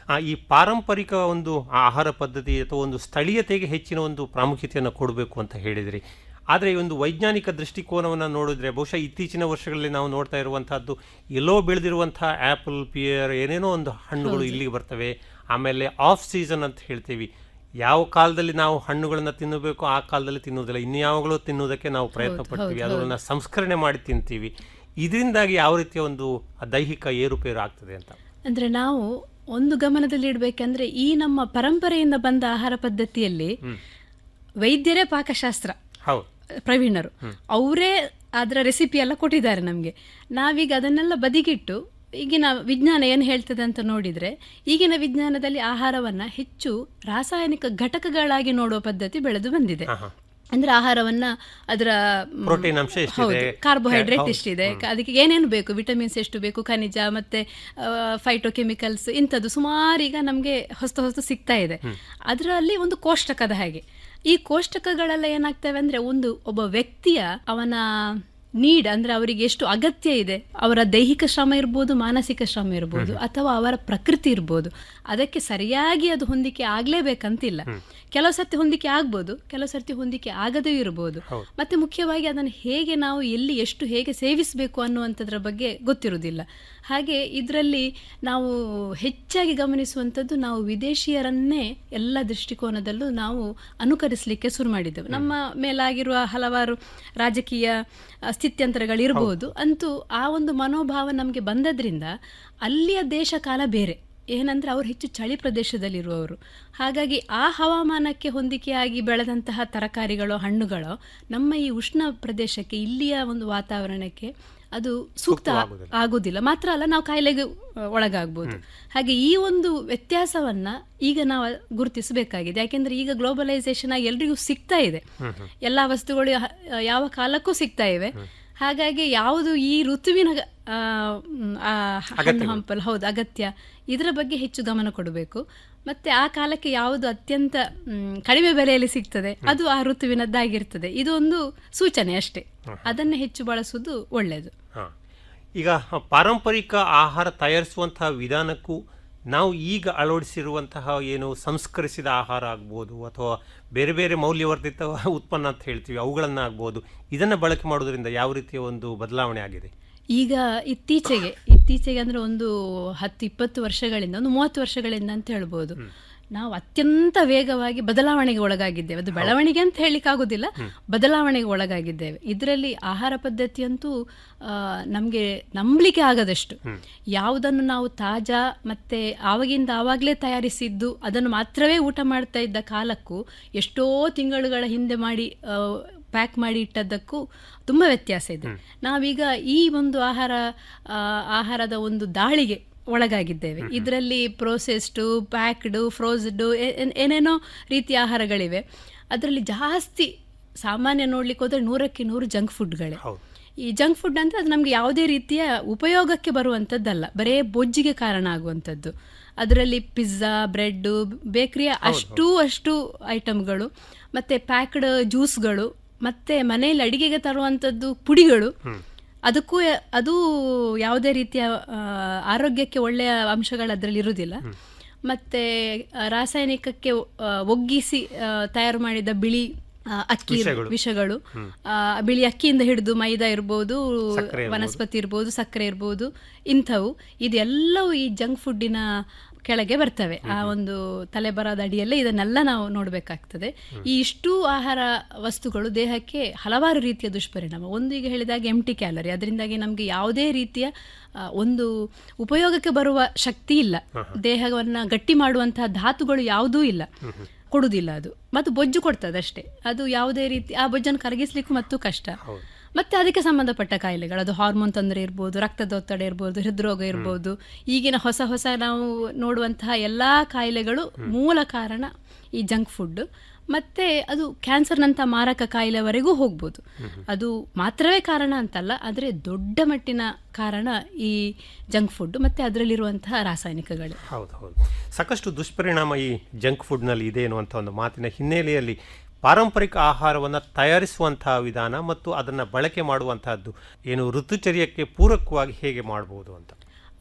ಆ, ಈ ಪಾರಂಪರಿಕ ಒಂದು ಆಹಾರ ಪದ್ಧತಿ ಅಥವಾ ಒಂದು ಸ್ಥಳೀಯತೆಗೆ ಹೆಚ್ಚಿನ ಒಂದು ಪ್ರಾಮುಖ್ಯತೆಯನ್ನು ಕೊಡಬೇಕು ಅಂತ ಹೇಳಿದ್ರಿ ಆದರೆ ಈ ಒಂದು ವೈಜ್ಞಾನಿಕ ದೃಷ್ಟಿಕೋನವನ್ನು ನೋಡಿದ್ರೆ ಬಹುಶಃ ಇತ್ತೀಚಿನ ವರ್ಷಗಳಲ್ಲಿ ನಾವು ನೋಡ್ತಾ ಇರುವಂತಹದ್ದು ಎಲ್ಲೋ ಬೆಳೆದಿರುವಂಥ ಆ್ಯಪಲ್ ಪಿಯರ್ ಏನೇನೋ ಒಂದು ಹಣ್ಣುಗಳು ಇಲ್ಲಿಗೆ ಬರ್ತವೆ ಆಮೇಲೆ ಆಫ್ ಸೀಸನ್ ಅಂತ ಹೇಳ್ತೀವಿ ಯಾವ ಕಾಲದಲ್ಲಿ ನಾವು ಹಣ್ಣುಗಳನ್ನ ತಿನ್ನಬೇಕು ಆ ಕಾಲದಲ್ಲಿ ತಿನ್ನುವುದಿಲ್ಲ ಇನ್ಯಾವಾಗಲೂ ತಿನ್ನುವುದಕ್ಕೆ ನಾವು ಪ್ರಯತ್ನ ಪಡ್ತೀವಿ ಅದನ್ನ ಸಂಸ್ಕರಣೆ ಮಾಡಿ ತಿಂತೀವಿ ಇದರಿಂದಾಗಿ ಯಾವ ರೀತಿಯ ಒಂದು ದೈಹಿಕ ಏರುಪೇರು ಆಗ್ತದೆ ಅಂತ ಅಂದ್ರೆ ನಾವು ಒಂದು ಗಮನದಲ್ಲಿ ಇಡಬೇಕಂದ್ರೆ ಈ ನಮ್ಮ ಪರಂಪರೆಯಿಂದ ಬಂದ ಆಹಾರ ಪದ್ಧತಿಯಲ್ಲಿ ವೈದ್ಯರೇ ಪಾಕಶಾಸ್ತ್ರ ಹೌದು ಪ್ರವೀಣರು ಅವರೇ ಅದರ ರೆಸಿಪಿ ಎಲ್ಲ ಕೊಟ್ಟಿದ್ದಾರೆ ನಮಗೆ ನಾವೀಗ ಅದನ್ನೆಲ್ಲ ಬದಿಗಿಟ್ಟು ಈಗಿನ ವಿಜ್ಞಾನ ಏನು ಹೇಳ್ತದೆ ಅಂತ ನೋಡಿದ್ರೆ ಈಗಿನ ವಿಜ್ಞಾನದಲ್ಲಿ ಆಹಾರವನ್ನ ಹೆಚ್ಚು ರಾಸಾಯನಿಕ ಘಟಕಗಳಾಗಿ ನೋಡುವ ಪದ್ಧತಿ ಬೆಳೆದು ಬಂದಿದೆ ಅಂದ್ರೆ ಆಹಾರವನ್ನ ಅದರ ಮ್, ಪ್ರೋಟೀನ್ ಅಂಶ ಎಷ್ಟಿದೆ? ಹೌದು ಕಾರ್ಬೋಹೈಡ್ರೇಟ್ ಹೌದು. ಎಷ್ಟಿದೆ ಅದಕ್ಕೆ ಏನೇನು ಬೇಕು ವಿಟಮಿನ್ಸ್ ಎಷ್ಟು ಬೇಕು ಖನಿಜ ಮತ್ತೆ ಫೈಟೋಕೆಮಿಕಲ್ಸ್ ಇಂಥದ್ದು ಸುಮಾರು ಈಗ ನಮಗೆ ಹೊಸ ಹೊಸ ಸಿಗ್ತಾ ಇದೆ ಅದರಲ್ಲಿ ಒಂದು ಕೋಷ್ಟಕದ ಹಾಗೆ ಈ ಕೋಷ್ಟಕಗಳೆಲ್ಲ ಏನಾಗ್ತವೆ ಅಂದ್ರೆ ಒಂದು ಒಬ್ಬ ವ್ಯಕ್ತಿಯ ಅವನ ನೀಡ್ ಅಂದ್ರೆ ಅವರಿಗೆ ಎಷ್ಟು ಅಗತ್ಯ ಇದೆ ಅವರ ದೈಹಿಕ ಶ್ರಮ ಇರ್ಬೋದು ಮಾನಸಿಕ ಶ್ರಮ ಇರ್ಬೋದು ಅಥವಾ ಅವರ ಪ್ರಕೃತಿ ಇರ್ಬೋದು ಅದಕ್ಕೆ ಸರಿಯಾಗಿ ಅದು ಹೊಂದಿಕೆ ಆಗ್ಲೇಬೇಕಂತಿಲ್ಲ ಕೆಲವು ಸರ್ತಿ ಹೊಂದಿಕೆ ಆಗ್ಬೋದು ಕೆಲವು ಸರ್ತಿ ಹೊಂದಿಕೆ ಆಗದೇ ಇರಬಹುದು ಮತ್ತೆ ಮುಖ್ಯವಾಗಿ ಅದನ್ನು ಹೇಗೆ ನಾವು ಎಲ್ಲಿ ಎಷ್ಟು ಹೇಗೆ ಸೇವಿಸಬೇಕು ಅನ್ನುವಂಥದ್ರ ಬಗ್ಗೆ ಗೊತ್ತಿರುವುದಿಲ್ಲ ಹಾಗೆ ಇದರಲ್ಲಿ ನಾವು ಹೆಚ್ಚಾಗಿ ಗಮನಿಸುವಂಥದ್ದು ನಾವು ವಿದೇಶಿಯರನ್ನೇ ಎಲ್ಲ ದೃಷ್ಟಿಕೋನದಲ್ಲೂ ನಾವು ಅನುಕರಿಸಲಿಕ್ಕೆ ಶುರು ಮಾಡಿದ್ದೆವು ನಮ್ಮ ಮೇಲಾಗಿರುವ ಹಲವಾರು ರಾಜಕೀಯ ಆ, ಸ್ಥಿತ್ಯಂತರಗಳಿರಬಹುದು ಅಂತೂ ಆ ಒಂದು ಮನೋಭಾವ ನಮಗೆ ಬಂದದ್ರಿಂದ ಅಲ್ಲಿಯ ದೇಶ ಕಾಲ ಬೇರೆ ಏನಂದ್ರೆ ಅವ್ರು ಹೆಚ್ಚು ಚಳಿ ಪ್ರದೇಶದಲ್ಲಿರುವವರು ಹಾಗಾಗಿ ಆ ಹವಾಮಾನಕ್ಕೆ ಹೊಂದಿಕೆಯಾಗಿ ಬೆಳೆದಂತಹ ತರಕಾರಿಗಳು ಹಣ್ಣುಗಳು ನಮ್ಮ ಈ ಉಷ್ಣ ಪ್ರದೇಶಕ್ಕೆ ಇಲ್ಲಿಯ ಒಂದು ವಾತಾವರಣಕ್ಕೆ ಅದು ಸೂಕ್ತ ಆಗುದಿಲ್ಲ ಮಾತ್ರ ಅಲ್ಲ ನಾವು ಕಾಯಿಲೆಗೆ ಆ, ಒಳಗಾಗ್ಬೋದು ಹಾಗೆ ಈ ಒಂದು ವ್ಯತ್ಯಾಸವನ್ನ ಈಗ ನಾವು ಗುರುತಿಸಬೇಕಾಗಿದೆ ಯಾಕೆಂದ್ರೆ ಈಗ ಗ್ಲೋಬಲೈಸೇಷನ್ ಆಗಿ ಎಲ್ರಿಗೂ ಸಿಗ್ತಾ ಇದೆ ಎಲ್ಲಾ ವಸ್ತುಗಳು ಯ- ಯಾವ ಕಾಲಕ್ಕೂ ಸಿಗ್ತಾ ಇವೆ ಹಾಗಾಗಿ ಯಾವುದು ಈ ಋತುವಿನ ಆ, ಮ್, ಆ ಹಣ್ಣು ಹಂಪಲು ಹೌದು ಅಗತ್ಯ ಇದರ ಬಗ್ಗೆ ಹೆಚ್ಚು ಗಮನ ಕೊಡಬೇಕು ಮತ್ತೆ ಆ ಕಾಲಕ್ಕೆ ಯಾವುದು ಅತ್ಯಂತ ಮ್, ಕಡಿಮೆ ಬೆಲೆಯಲ್ಲಿ ಸಿಗ್ತದೆ ಅದು ಆ ಋತುವಿನದ್ದಾಗಿರ್ತದೆ ಇದು ಒಂದು ಸೂಚನೆ ಅಷ್ಟೇ ಅದನ್ನೇ ಹೆಚ್ಚು ಬಳಸುವುದು ಒಳ್ಳೆಯದು ಹಾ. ಈಗ ಪಾರಂಪರಿಕ ಆಹಾರ ತಯಾರಿಸುವಂತಹ ವಿಧಾನಕ್ಕೂ ನಾವು ಈಗ ಅಳವಡಿಸಿರುವಂತಹ ಏನು ಸಂಸ್ಕರಿಸಿದ ಆಹಾರ ಆಗ್ಬೋದು ಅಥವಾ ಬೇರೆ ಬೇರೆ ಮೌಲ್ಯವರ್ಧಿತ ಉತ್ಪನ್ನ ಅಂತ ಹೇಳ್ತೀವಿ ಅವುಗಳನ್ನ ಆಗ್ಬೋದು ಇದನ್ನ ಬಳಕೆ ಮಾಡೋದ್ರಿಂದ ಯಾವ ರೀತಿಯ ಒಂದು ಬದಲಾವಣೆ ಆಗಿದೆ ಈಗ ಇತ್ತೀಚೆಗೆ ಇತ್ತೀಚೆಗೆ ಅಂದ್ರೆ ಒಂದು ಹತ್ತು ಇಪ್ಪತ್ತು ವರ್ಷಗಳಿಂದ ಒಂದು ಮೂವತ್ತು ವರ್ಷಗಳಿಂದ ಅಂತ ಹೇಳ್ಬೋದು ನಾವು ಅತ್ಯಂತ ವೇಗವಾಗಿ ಬದಲಾವಣೆಗೆ ಒಳಗಾಗಿದ್ದೇವೆ ಅದು ಬೆಳವಣಿಗೆ ಅಂತ ಹೇಳಲಿಕ್ಕೆ ಆಗುದಿಲ್ಲ ಬದಲಾವಣೆಗೆ ಒಳಗಾಗಿದ್ದೇವೆ ಇದರಲ್ಲಿ ಆಹಾರ ಪದ್ಧತಿಯಂತೂ ನಮಗೆ ನಂಬಲಿಕ್ಕೆ ಆಗದಷ್ಟು ಯಾವುದನ್ನು ನಾವು ತಾಜಾ ಮತ್ತೆ ಆವಾಗಿಂದ ಆವಾಗಲೇ ತಯಾರಿಸಿದ್ದು ಅದನ್ನು ಮಾತ್ರವೇ ಊಟ ಮಾಡ್ತಾ ಇದ್ದ ಕಾಲಕ್ಕೂ ಎಷ್ಟೋ ತಿಂಗಳುಗಳ ಹಿಂದೆ ಮಾಡಿ ಆ, ಪ್ಯಾಕ್ ಮಾಡಿ ಇಟ್ಟದ್ದಕ್ಕೂ ತುಂಬ ವ್ಯತ್ಯಾಸ ಇದೆ ನಾವೀಗ ಈ ಒಂದು ಆಹಾರ ಆ, ಆಹಾರದ ಒಂದು ದಾಳಿಗೆ ಒಳಗಾಗಿದ್ದೇವೆ ಇದರಲ್ಲಿ ಪ್ರೋಸೆಸ್ಡು ಪ್ಯಾಕ್ಡು ಫ್ರೋಸ್ಡು ಏನೇನೋ ರೀತಿಯ ಆಹಾರಗಳಿವೆ ಅದರಲ್ಲಿ ಜಾಸ್ತಿ ಸಾಮಾನ್ಯ ನೋಡ್ಲಿಕ್ಕೆ ಹೋದ್ರೆ ನೂರಕ್ಕೆ ನೂರು ಜಂಕ್ ಫುಡ್ಗಳೇ ಹೌದು ಈ ಜಂಕ್ ಫುಡ್ ಅಂತ ಅದು ನಮಗೆ ಯಾವುದೇ ರೀತಿಯ ಉಪಯೋಗಕ್ಕೆ ಬರುವಂಥದ್ದಲ್ಲ ಬರೇ ಬೊಜ್ಜಿಗೆ ಕಾರಣ ಆಗುವಂಥದ್ದು ಅದರಲ್ಲಿ ಪಿಜ್ಜಾ ಬ್ರೆಡ್ ಬೇಕರಿಯ ಅಷ್ಟು ಅಷ್ಟು ಐಟಮ್ಗಳು ಮತ್ತೆ ಪ್ಯಾಕ್ಡ್ ಜ್ಯೂಸ್ಗಳು ಮತ್ತೆ ಮನೆಯಲ್ಲಿ ಅಡಿಗೆಗೆ ತರುವಂಥದ್ದು ಪುಡಿಗಳು ಅದಕ್ಕೂ ಯ- ಅದು ಯಾವುದೇ ರೀತಿಯ ಆ, ಆರೋಗ್ಯಕ್ಕೆ ಒಳ್ಳೆಯ ಅಂಶಗಳು ಅದರಲ್ಲಿ ಇರುವುದಿಲ್ಲ ಮತ್ತೆ ಆ, ರಾಸಾಯನಿಕಕ್ಕೆ ಆ, ಒಗ್ಗಿಸಿ ಆ, ತಯಾರು ಮಾಡಿದ ಬಿಳಿ ಆ, ಅಕ್ಕಿ ಇರ್- ವಿಷಗಳು ಆ, ಬಿಳಿ ಅಕ್ಕಿಯಿಂದ ಹಿಡಿದು ಮೈದಾ ಇರ್ಬೋದು ವನಸ್ಪತಿ ಇರ್ಬೋದು ಸಕ್ಕರೆ ಇರ್ಬೋದು ಇಂಥವು ಇದೆಲ್ಲವೂ ಈ ಜಂಕ್ ಫುಡ್ಡಿನ ಕೆಳಗೆ ಬರ್ತವೆ ಆ ಒಂದು ತಲೆಬರದ ಅಡಿಯಲ್ಲೇ ಇದನ್ನೆಲ್ಲ ನಾವು ನೋಡಬೇಕಾಗ್ತದೆ ಈ ಇಷ್ಟು ಆಹಾರ ವಸ್ತುಗಳು ದೇಹಕ್ಕೆ ಹಲವಾರು ರೀತಿಯ ದುಷ್ಪರಿಣಾಮ ಒಂದು ಈಗ ಹೇಳಿದಾಗ ಎಂಟಿ ಕ್ಯಾಲರಿ ಅದರಿಂದಾಗಿ ನಮಗೆ ಯಾವುದೇ ರೀತಿಯ ಆ, ಒಂದು ಉಪಯೋಗಕ್ಕೆ ಬರುವ ಶಕ್ತಿ ಇಲ್ಲ ದೇಹವನ್ನ ಗಟ್ಟಿ ಮಾಡುವಂತಹ ಧಾತುಗಳು ಯಾವುದೂ ಇಲ್ಲ ಕೊಡುವುದಿಲ್ಲ ಅದು ಮತ್ತು ಬೊಜ್ಜು ಕೊಡ್ತದೆ ಅಷ್ಟೇ ಅದು ಯಾವುದೇ ರೀತಿ ಆ ಬೊಜ್ಜನ್ನು ಕರಗಿಸ್ಲಿಕ್ಕೂ ಮತ್ತು ಕಷ್ಟ ಮತ್ತೆ ಅದಕ್ಕೆ ಸಂಬಂಧಪಟ್ಟ ಕಾಯಿಲೆಗಳು ಅದು ಹಾರ್ಮೋನ್ ತೊಂದರೆ ಇರ್ಬೋದು ರಕ್ತದೊತ್ತಡ ಇರ್ಬೋದು ಹೃದ್ರೋಗ ಇರ್ಬೋದು ಈಗಿನ ಹೊಸ ಹೊಸ ನಾವು ನೋಡುವಂತಹ ಎಲ್ಲಾ ಕಾಯಿಲೆಗಳು ಮೂಲ ಕಾರಣ ಈ ಜಂಕ್ ಫುಡ್ ಮತ್ತೆ ಅದು ಕ್ಯಾನ್ಸರ್ನಂತ ಮಾರಕ ಕಾಯಿಲೆವರೆಗೂ ಹೋಗ್ಬೋದು ಅದು ಮಾತ್ರವೇ ಕಾರಣ ಅಂತಲ್ಲ ಆದರೆ ದೊಡ್ಡ ಮಟ್ಟಿನ ಕಾರಣ ಈ ಜಂಕ್ ಫುಡ್ ಮತ್ತೆ ಅದರಲ್ಲಿರುವಂತಹ ರಾಸಾಯನಿಕಗಳು ಹೌದು ಹೌದು ಸಾಕಷ್ಟು ದುಷ್ಪರಿಣಾಮ ಈ ಜಂಕ್ ಫುಡ್ನಲ್ಲಿ ಇದೆ ಅನ್ನುವಂಥ ಒಂದು ಮಾತಿನ ಹಿನ್ನೆಲೆಯಲ್ಲಿ ಪಾರಂಪರಿಕ ಆಹಾರವನ್ನು ತಯಾರಿಸುವಂತಹ ವಿಧಾನ ಮತ್ತು ಅದನ್ನು ಬಳಕೆ ಮಾಡುವಂತಹದ್ದು ಏನು ಋತುಚರ್ಯಕ್ಕೆ ಪೂರಕವಾಗಿ ಹೇಗೆ ಮಾಡಬಹುದು ಅಂತ ಆ,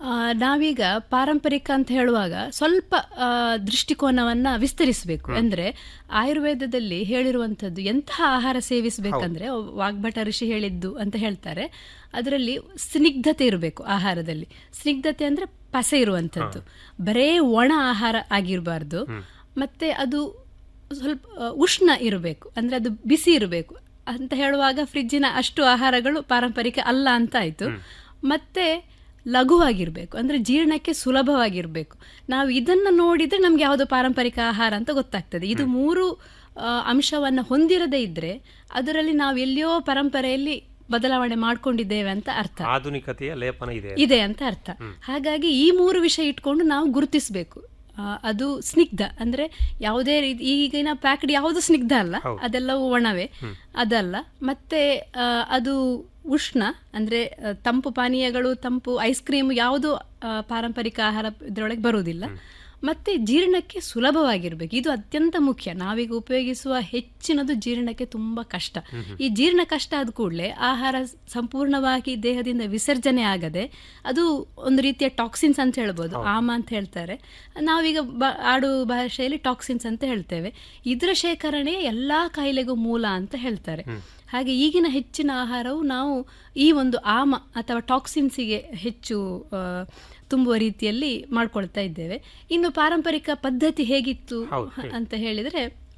ಆ, ನಾವೀಗ ಪಾರಂಪರಿಕ ಅಂತ ಹೇಳುವಾಗ ಸ್ವಲ್ಪ ಆ, ದೃಷ್ಟಿಕೋನವನ್ನ ವಿಸ್ತರಿಸಬೇಕು ಅಂದ್ರೆ ಆಯುರ್ವೇದದಲ್ಲಿ ಹೇಳಿರುವಂಥದ್ದು ಎಂತಹ ಆಹಾರ ಸೇವಿಸಬೇಕಂದ್ರೆ ವಾಗ್ಭಟ ಋಷಿ ಹೇಳಿದ್ದು ಅಂತ ಹೇಳ್ತಾರೆ ಅದರಲ್ಲಿ ಸ್ನಿಗ್ಧತೆ ಇರಬೇಕು ಆಹಾರದಲ್ಲಿ ಸ್ನಿಗ್ಧತೆ ಅಂದ್ರೆ ಪಸೆ ಇರುವಂಥದ್ದು ಬರೇ ಒಣ ಆಹಾರ ಆಗಿರಬಾರ್ದು ಮತ್ತೆ ಅದು ಸ್ವಲ್ಪ ಆ, ಉಷ್ಣ ಇರಬೇಕು ಅಂದ್ರೆ ಅದು ಬಿಸಿ ಇರಬೇಕು ಅಂತ ಹೇಳುವಾಗ ಫ್ರಿಜ್ಜಿನ ಅಷ್ಟು ಆಹಾರಗಳು ಪಾರಂಪರಿಕ ಅಲ್ಲ ಅಂತ ಆಯ್ತು ಮತ್ತೆ ಲಘುವಾಗಿರ್ಬೇಕು ಅಂದ್ರೆ ಜೀರ್ಣಕ್ಕೆ ಸುಲಭವಾಗಿರ್ಬೇಕು ನಾವು ಇದನ್ನ ನೋಡಿದ್ರೆ ನಮ್ಗೆ ಯಾವುದು ಪಾರಂಪರಿಕ ಆಹಾರ ಅಂತ ಗೊತ್ತಾಗ್ತದೆ ಇದು ಮೂರು ಆ, ಅಂಶವನ್ನ ಹೊಂದಿರದೇ ಇದ್ರೆ ಅದರಲ್ಲಿ ನಾವು ಎಲ್ಲಿಯೋ ಪರಂಪರೆಯಲ್ಲಿ ಬದಲಾವಣೆ ಮಾಡ್ಕೊಂಡಿದ್ದೇವೆ ಅಂತ ಅರ್ಥ ಆಧುನಿಕತೆಯ ಲೇಪನ ಇದೆ ಇದೆ ಅಂತ ಅರ್ಥ ಹಾಗಾಗಿ ಈ ಮೂರು ವಿಷಯ ಇಟ್ಕೊಂಡು ನಾವು ಗುರುತಿಸಬೇಕು ಅದು ಸ್ನಿಗ್ಧ ಅಂದ್ರೆ ಯಾವುದೇ ರೀತಿ ಈಗಿನ ಪ್ಯಾಕ್ಡ್ ಯಾವುದು ಸ್ನಿಗ್ಧ ಅಲ್ಲ ಅದೆಲ್ಲವೂ ಒಣವೆ ಅದಲ್ಲ ಮತ್ತೆ ಆ, ಅದು ಉಷ್ಣ ಅಂದ್ರೆ ಆ, ತಂಪು ಪಾನೀಯಗಳು ತಂಪು ಐಸ್ ಕ್ರೀಮ್ ಯಾವುದು ಆ, ಪಾರಂಪರಿಕ ಆಹಾರ ಇದರೊಳಗೆ ಬರುವುದಿಲ್ಲ ಮತ್ತೆ ಜೀರ್ಣಕ್ಕೆ ಸುಲಭವಾಗಿರ್ಬೇಕು ಇದು ಅತ್ಯಂತ ಮುಖ್ಯ ನಾವೀಗ ಉಪಯೋಗಿಸುವ ಹೆಚ್ಚಿನದು ಜೀರ್ಣಕ್ಕೆ ತುಂಬಾ ಕಷ್ಟ ಈ ಜೀರ್ಣ ಕಷ್ಟ ಆದ ಕೂಡಲೇ ಆಹಾರ ಸಂಪೂರ್ಣವಾಗಿ ದೇಹದಿಂದ ವಿಸರ್ಜನೆ ಆಗದೆ ಅದು ಒಂದು ರೀತಿಯ ಟಾಕ್ಸಿನ್ಸ್ ಅಂತ ಹೇಳ್ಬೋದು ಆಮ ಅಂತ ಹೇಳ್ತಾರೆ ನಾವೀಗ ಬ- ಆಡು ಭಾಷೆಯಲ್ಲಿ ಟಾಕ್ಸಿನ್ಸ್ ಅಂತ ಹೇಳ್ತೇವೆ ಇದರ ಶೇಖರಣೆ ಎಲ್ಲಾ ಕಾಯಿಲೆಗೂ ಮೂಲ ಅಂತ ಹೇಳ್ತಾರೆ ಹಾಗೆ ಈಗಿನ ಹೆಚ್ಚಿನ ಆಹಾರವು ನಾವು ಈ ಒಂದು ಆಮ ಅಥವಾ ಟಾಕ್ಸಿನ್ಸಿಗೆ ಹೆಚ್ಚು ಆ, ತುಂಬುವ ರೀತಿಯಲ್ಲಿ ಮಾಡ್ಕೊಳ್ತಾ ಇದ್ದೇವೆ ಇನ್ನು ಪಾರಂಪರಿಕ ಪದ್ಧತಿ ಹೇಗಿತ್ತು ಅಂತ ಹೇಳಿದರೆ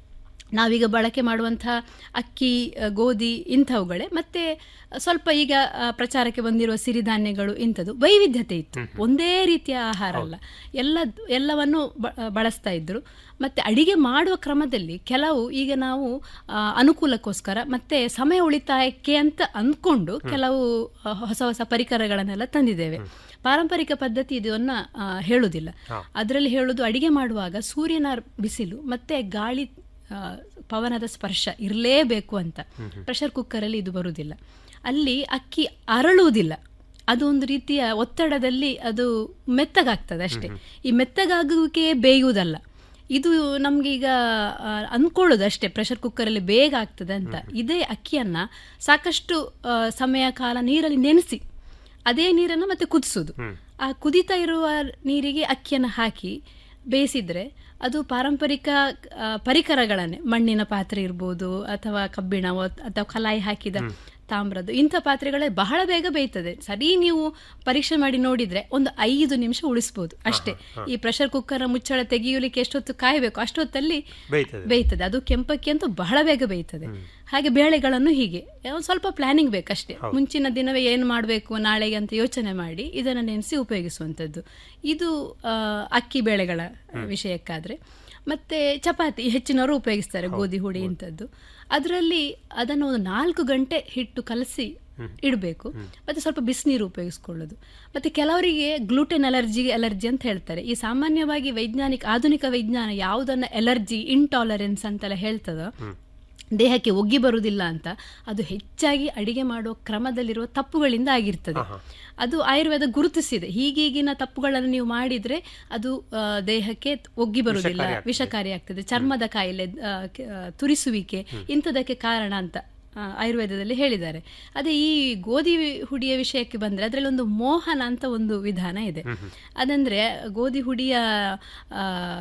ನಾವೀಗ ಬಳಕೆ ಮಾಡುವಂತಹ ಅಕ್ಕಿ ಆ, ಗೋಧಿ ಇಂಥವುಗಳೇ ಮತ್ತೆ ಸ್ವಲ್ಪ ಈಗ ಆ, ಪ್ರಚಾರಕ್ಕೆ ಬಂದಿರುವ ಸಿರಿಧಾನ್ಯಗಳು ಇಂಥದ್ದು ವೈವಿಧ್ಯತೆ ಇತ್ತು ಒಂದೇ ರೀತಿಯ ಆಹಾರ ಅಲ್ಲ ಎಲ್ಲ ಎಲ್ಲವನ್ನು ಬ- ಬಳಸ್ತಾ ಇದ್ರು ಮತ್ತೆ ಅಡಿಗೆ ಮಾಡುವ ಕ್ರಮದಲ್ಲಿ ಕೆಲವು ಈಗ ನಾವು ಆ, ಅನುಕೂಲಕ್ಕೋಸ್ಕರ ಮತ್ತೆ ಸಮಯ ಉಳಿತಾಯಕ್ಕೆ ಅಂತ ಅಂದ್ಕೊಂಡು ಕೆಲವು ಆ, ಹೊಸ ಹೊಸ ಪರಿಕರಗಳನ್ನೆಲ್ಲ ತಂದಿದ್ದೇವೆ ಪಾರಂಪರಿಕ ಪದ್ಧತಿ ಇದನ್ನ ಆ, ಹೇಳುವುದಿಲ್ಲ ಅದರಲ್ಲಿ ಹೇಳುವುದು ಅಡಿಗೆ ಮಾಡುವಾಗ ಸೂರ್ಯನ ಬಿಸಿಲು ಮತ್ತೆ ಗಾಳಿ ಆ, ಪವನದ ಸ್ಪರ್ಶ ಇರಲೇಬೇಕು ಅಂತ ಪ್ರೆಷರ್ ಕುಕ್ಕರಲ್ಲಿ ಇದು ಬರುವುದಿಲ್ಲ ಅಲ್ಲಿ ಅಕ್ಕಿ ಅರಳುವುದಿಲ್ಲ ಅದು ಒಂದು ರೀತಿಯ ಒತ್ತಡದಲ್ಲಿ ಅದು ಮೆತ್ತಗಾಗ್ತದೆ ಅಷ್ಟೇ ಈ ಮೆತ್ತಗಾಗುವಿಕೆ ಬೇಯುವುದಲ್ಲ ಇದು ನಮ್ಗೀಗ ಆ, ಅಂದ್ಕೊಳ್ಳೋದು ಅಷ್ಟೇ ಪ್ರೆಷರ್ ಕುಕ್ಕರಲ್ಲಿ ಬೇಗ ಆಗ್ತದೆ ಅಂತ ಇದೇ ಅಕ್ಕಿಯನ್ನ ಸಾಕಷ್ಟು ಆ, ಸಮಯ ಕಾಲ ನೀರಲ್ಲಿ ನೆನೆಸಿ ಅದೇ ನೀರನ್ನು ಮತ್ತೆ ಕುದಿಸೋದು ಆ ಕುದಿತಾ ಇರುವ ನೀರಿಗೆ ಅಕ್ಕಿಯನ್ನು ಹಾಕಿ ಬೇಯಿಸಿದ್ರೆ ಅದು ಪಾರಂಪರಿಕ ಆ, ಪರಿಕರಗಳನ್ನೇ ಮಣ್ಣಿನ ಪಾತ್ರೆ ಇರ್ಬೋದು ಅಥವಾ ಕಬ್ಬಿಣ ಒತ್- ಅಥವಾ ಕಲಾಯಿ ಹಾಕಿದ ತಾಮ್ರದ್ದು ಇಂಥ ಪಾತ್ರೆಗಳೇ ಬಹಳ ಬೇಗ ಬೇಯ್ತದೆ ಸರಿ ನೀವು ಪರೀಕ್ಷೆ ಮಾಡಿ ನೋಡಿದ್ರೆ ಒಂದು ಐದು ನಿಮಿಷ ಉಳಿಸ್ಬೋದು ಅಷ್ಟೇ ಈ ಪ್ರೆಷರ್ ಕುಕ್ಕರ್ ಮುಚ್ಚಳ ತೆಗೆಯಲಿಕ್ಕೆ ಎಷ್ಟೊತ್ತು ಕಾಯಬೇಕು ಅಷ್ಟೊತ್ತಲ್ಲಿ ಬೇಯ್ತದೆ. ಬೇಯ್ತದೆ ಅದು ಕೆಂಪಕ್ಕಿ ಅಂತೂ ಬಹಳ ಬೇಗ ಬೇಯ್ತದೆ ಹಾಗೆ ಬೇಳೆಗಳನ್ನು ಹೀಗೆ ಒಂದ್ ಸ್ವಲ್ಪ ಪ್ಲಾನಿಂಗ್ ಬೇಕಷ್ಟೇ ಮುಂಚಿನ ದಿನವೇ ಏನು ಮಾಡಬೇಕು ನಾಳೆಗೆ ಅಂತ ಯೋಚನೆ ಮಾಡಿ ಇದನ್ನು ನೆನೆಸಿ ಉಪಯೋಗಿಸುವಂಥದ್ದು ಇದು ಆ, ಅಕ್ಕಿ ಬೇಳೆಗಳ ವಿಷಯಕ್ಕಾದ್ರೆ ಮತ್ತೆ ಚಪಾತಿ ಹೆಚ್ಚಿನವರು ಉಪಯೋಗಿಸ್ತಾರೆ ಗೋಧಿ ಹುಡಿ ಇಂಥದ್ದು ಅದರಲ್ಲಿ ಅದನ್ನು ಒಂದು ನಾಲ್ಕು ಗಂಟೆ ಹಿಟ್ಟು ಕಲಸಿ ಇಡಬೇಕು ಮತ್ತೆ ಸ್ವಲ್ಪ ಬಿಸಿನೀರು ಉಪಯೋಗಿಸ್ಕೊಳ್ಳೋದು ಮತ್ತೆ ಕೆಲವರಿಗೆ ಗ್ಲೂಟೆನ್ ಅಲರ್ಜಿ ಅಲರ್ಜಿ ಅಂತ ಹೇಳ್ತಾರೆ ಈ ಸಾಮಾನ್ಯವಾಗಿ ವೈಜ್ಞಾನಿಕ ಆಧುನಿಕ ವಿಜ್ಞಾನ ಯಾವುದನ್ನ ಎಲರ್ಜಿ ಇಂಟಾಲರೆನ್ಸ್ ಅಂತೆಲ್ಲ ಹೇಳ್ತದೋ ದೇಹಕ್ಕೆ ಒಗ್ಗಿ ಬರುವುದಿಲ್ಲ ಅಂತ ಅದು ಹೆಚ್ಚಾಗಿ ಅಡಿಗೆ ಮಾಡುವ ಕ್ರಮದಲ್ಲಿರುವ ತಪ್ಪುಗಳಿಂದ ಆಗಿರ್ತದೆ ಅದು ಆಯುರ್ವೇದ ಗುರುತಿಸಿದೆ ಹೀಗೀಗಿನ ತಪ್ಪುಗಳನ್ನು ನೀವು ಮಾಡಿದ್ರೆ ಅದು ಆ, ದೇಹಕ್ಕೆ ಒಗ್ಗಿ ಬರುವುದಿಲ್ಲ ವಿಷಕಾರಿ ಆಗ್ತದೆ ಚರ್ಮದ ಕಾಯಿಲೆ ಆ, ಕ- ಆ, ತುರಿಸುವಿಕೆ ಇಂಥದಕ್ಕೆ ಕಾರಣ ಅಂತ ಆ, ಆಯುರ್ವೇದದಲ್ಲಿ ಹೇಳಿದ್ದಾರೆ ಅದೇ ಈ ಗೋಧಿ ಹುಡಿಯ ವಿಷಯಕ್ಕೆ ಬಂದ್ರೆ ಅದರಲ್ಲಿ ಒಂದು ಮೋಹನ ಅಂತ ಒಂದು ವಿಧಾನ ಇದೆ ಅದಂದ್ರೆ ಗೋಧಿ ಹುಡಿಯ ಆ,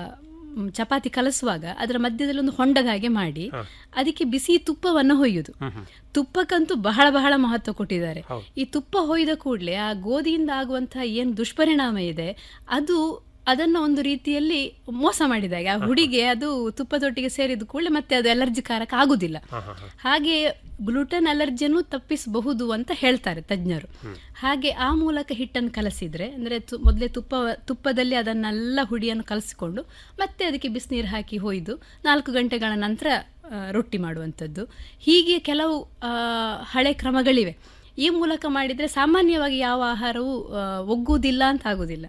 ಮ್, ಚಪಾತಿ ಕಲಸುವಾಗ ಅದರ ಮಧ್ಯದಲ್ಲಿ ಒಂದು ಹೊಂಡದ ಹಾಗೆ ಮಾಡಿ ಅದಕ್ಕೆ ಬಿಸಿ ತುಪ್ಪವನ್ನು ಹೊಯ್ಯುದು ತುಪ್ಪಕ್ಕಂತೂ ಬಹಳ ಬಹಳ ಮಹತ್ವ ಕೊಟ್ಟಿದ್ದಾರೆ ಈ ತುಪ್ಪ ಹೊಯ್ದ ಕೂಡಲೇ ಆ ಗೋಧಿಯಿಂದ ಆಗುವಂತಹ ಏನು ದುಷ್ಪರಿಣಾಮ ಇದೆ ಅದು ಅದನ್ನ ಒಂದು ರೀತಿಯಲ್ಲಿ ಮೋಸ ಮಾಡಿದಾಗ ಆ ಹುಡಿಗೆ ಅದು ತುಪ್ಪದೊಟ್ಟಿಗೆ ಸೇರಿದ ಕೂಡಲೇ ಮತ್ತೆ ಅದು ಅಲರ್ಜಿಕಾರಕ ಆಗುದಿಲ್ಲ ಹಾಗೆ ಗ್ಲುಟನ್ ಅಲರ್ಜಿಯನ್ನು ತಪ್ಪಿಸಬಹುದು ಅಂತ ಹೇಳ್ತಾರೆ ತಜ್ಞರು ಹಾಗೆ ಆ ಮೂಲಕ ಹಿಟ್ಟನ್ನು ಕಲಸಿದ್ರೆ ಅಂದ್ರೆ ತು- ಮೊದಲೇ ತುಪ್ಪ ತುಪ್ಪದಲ್ಲಿ ಅದನ್ನೆಲ್ಲ ಹುಡಿಯನ್ನು ಕಲಸಿಕೊಂಡು ಮತ್ತೆ ಅದಕ್ಕೆ ಬಿಸಿನೀರು ಹಾಕಿ ಹೊಯ್ದು ನಾಲ್ಕು ಗಂಟೆಗಳ ನಂತರ ಆ, ರೊಟ್ಟಿ ಮಾಡುವಂಥದ್ದು ಹೀಗೆ ಕೆಲವು ಆ, ಹಳೆ ಕ್ರಮಗಳಿವೆ ಈ ಮೂಲಕ ಮಾಡಿದ್ರೆ ಸಾಮಾನ್ಯವಾಗಿ ಯಾವ ಆಹಾರವೂ ಆ, ಒಗ್ಗುವುದಿಲ್ಲ ಅಂತ ಆಗುದಿಲ್ಲ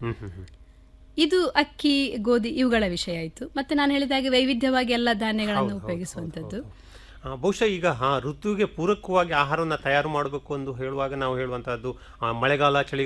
ಇದು ಅಕ್ಕಿ ಗೋಧಿ ಇವುಗಳ ವಿಷಯ ಆಯಿತು ಮತ್ತೆ ನಾನು ಹೇಳಿದಾಗೆ ವೈವಿಧ್ಯವಾಗಿ ಎಲ್ಲ ಧಾನ್ಯಗಳನ್ನು ಉಪಯೋಗಿಸುವಂಥದ್ದು ಆ, ಬಹುಶಃ ಈಗ ಹಾ ಋತುವಿಗೆ ಪೂರಕವಾಗಿ ಆಹಾರವನ್ನು ತಯಾರು ಮಾಡಬೇಕು ಎಂದು ಹೇಳುವಾಗ ನಾವು ಹೇಳುವಂತಹದ್ದು ಆ, ಮಳೆಗಾಲ ಚಳಿಗಾಲ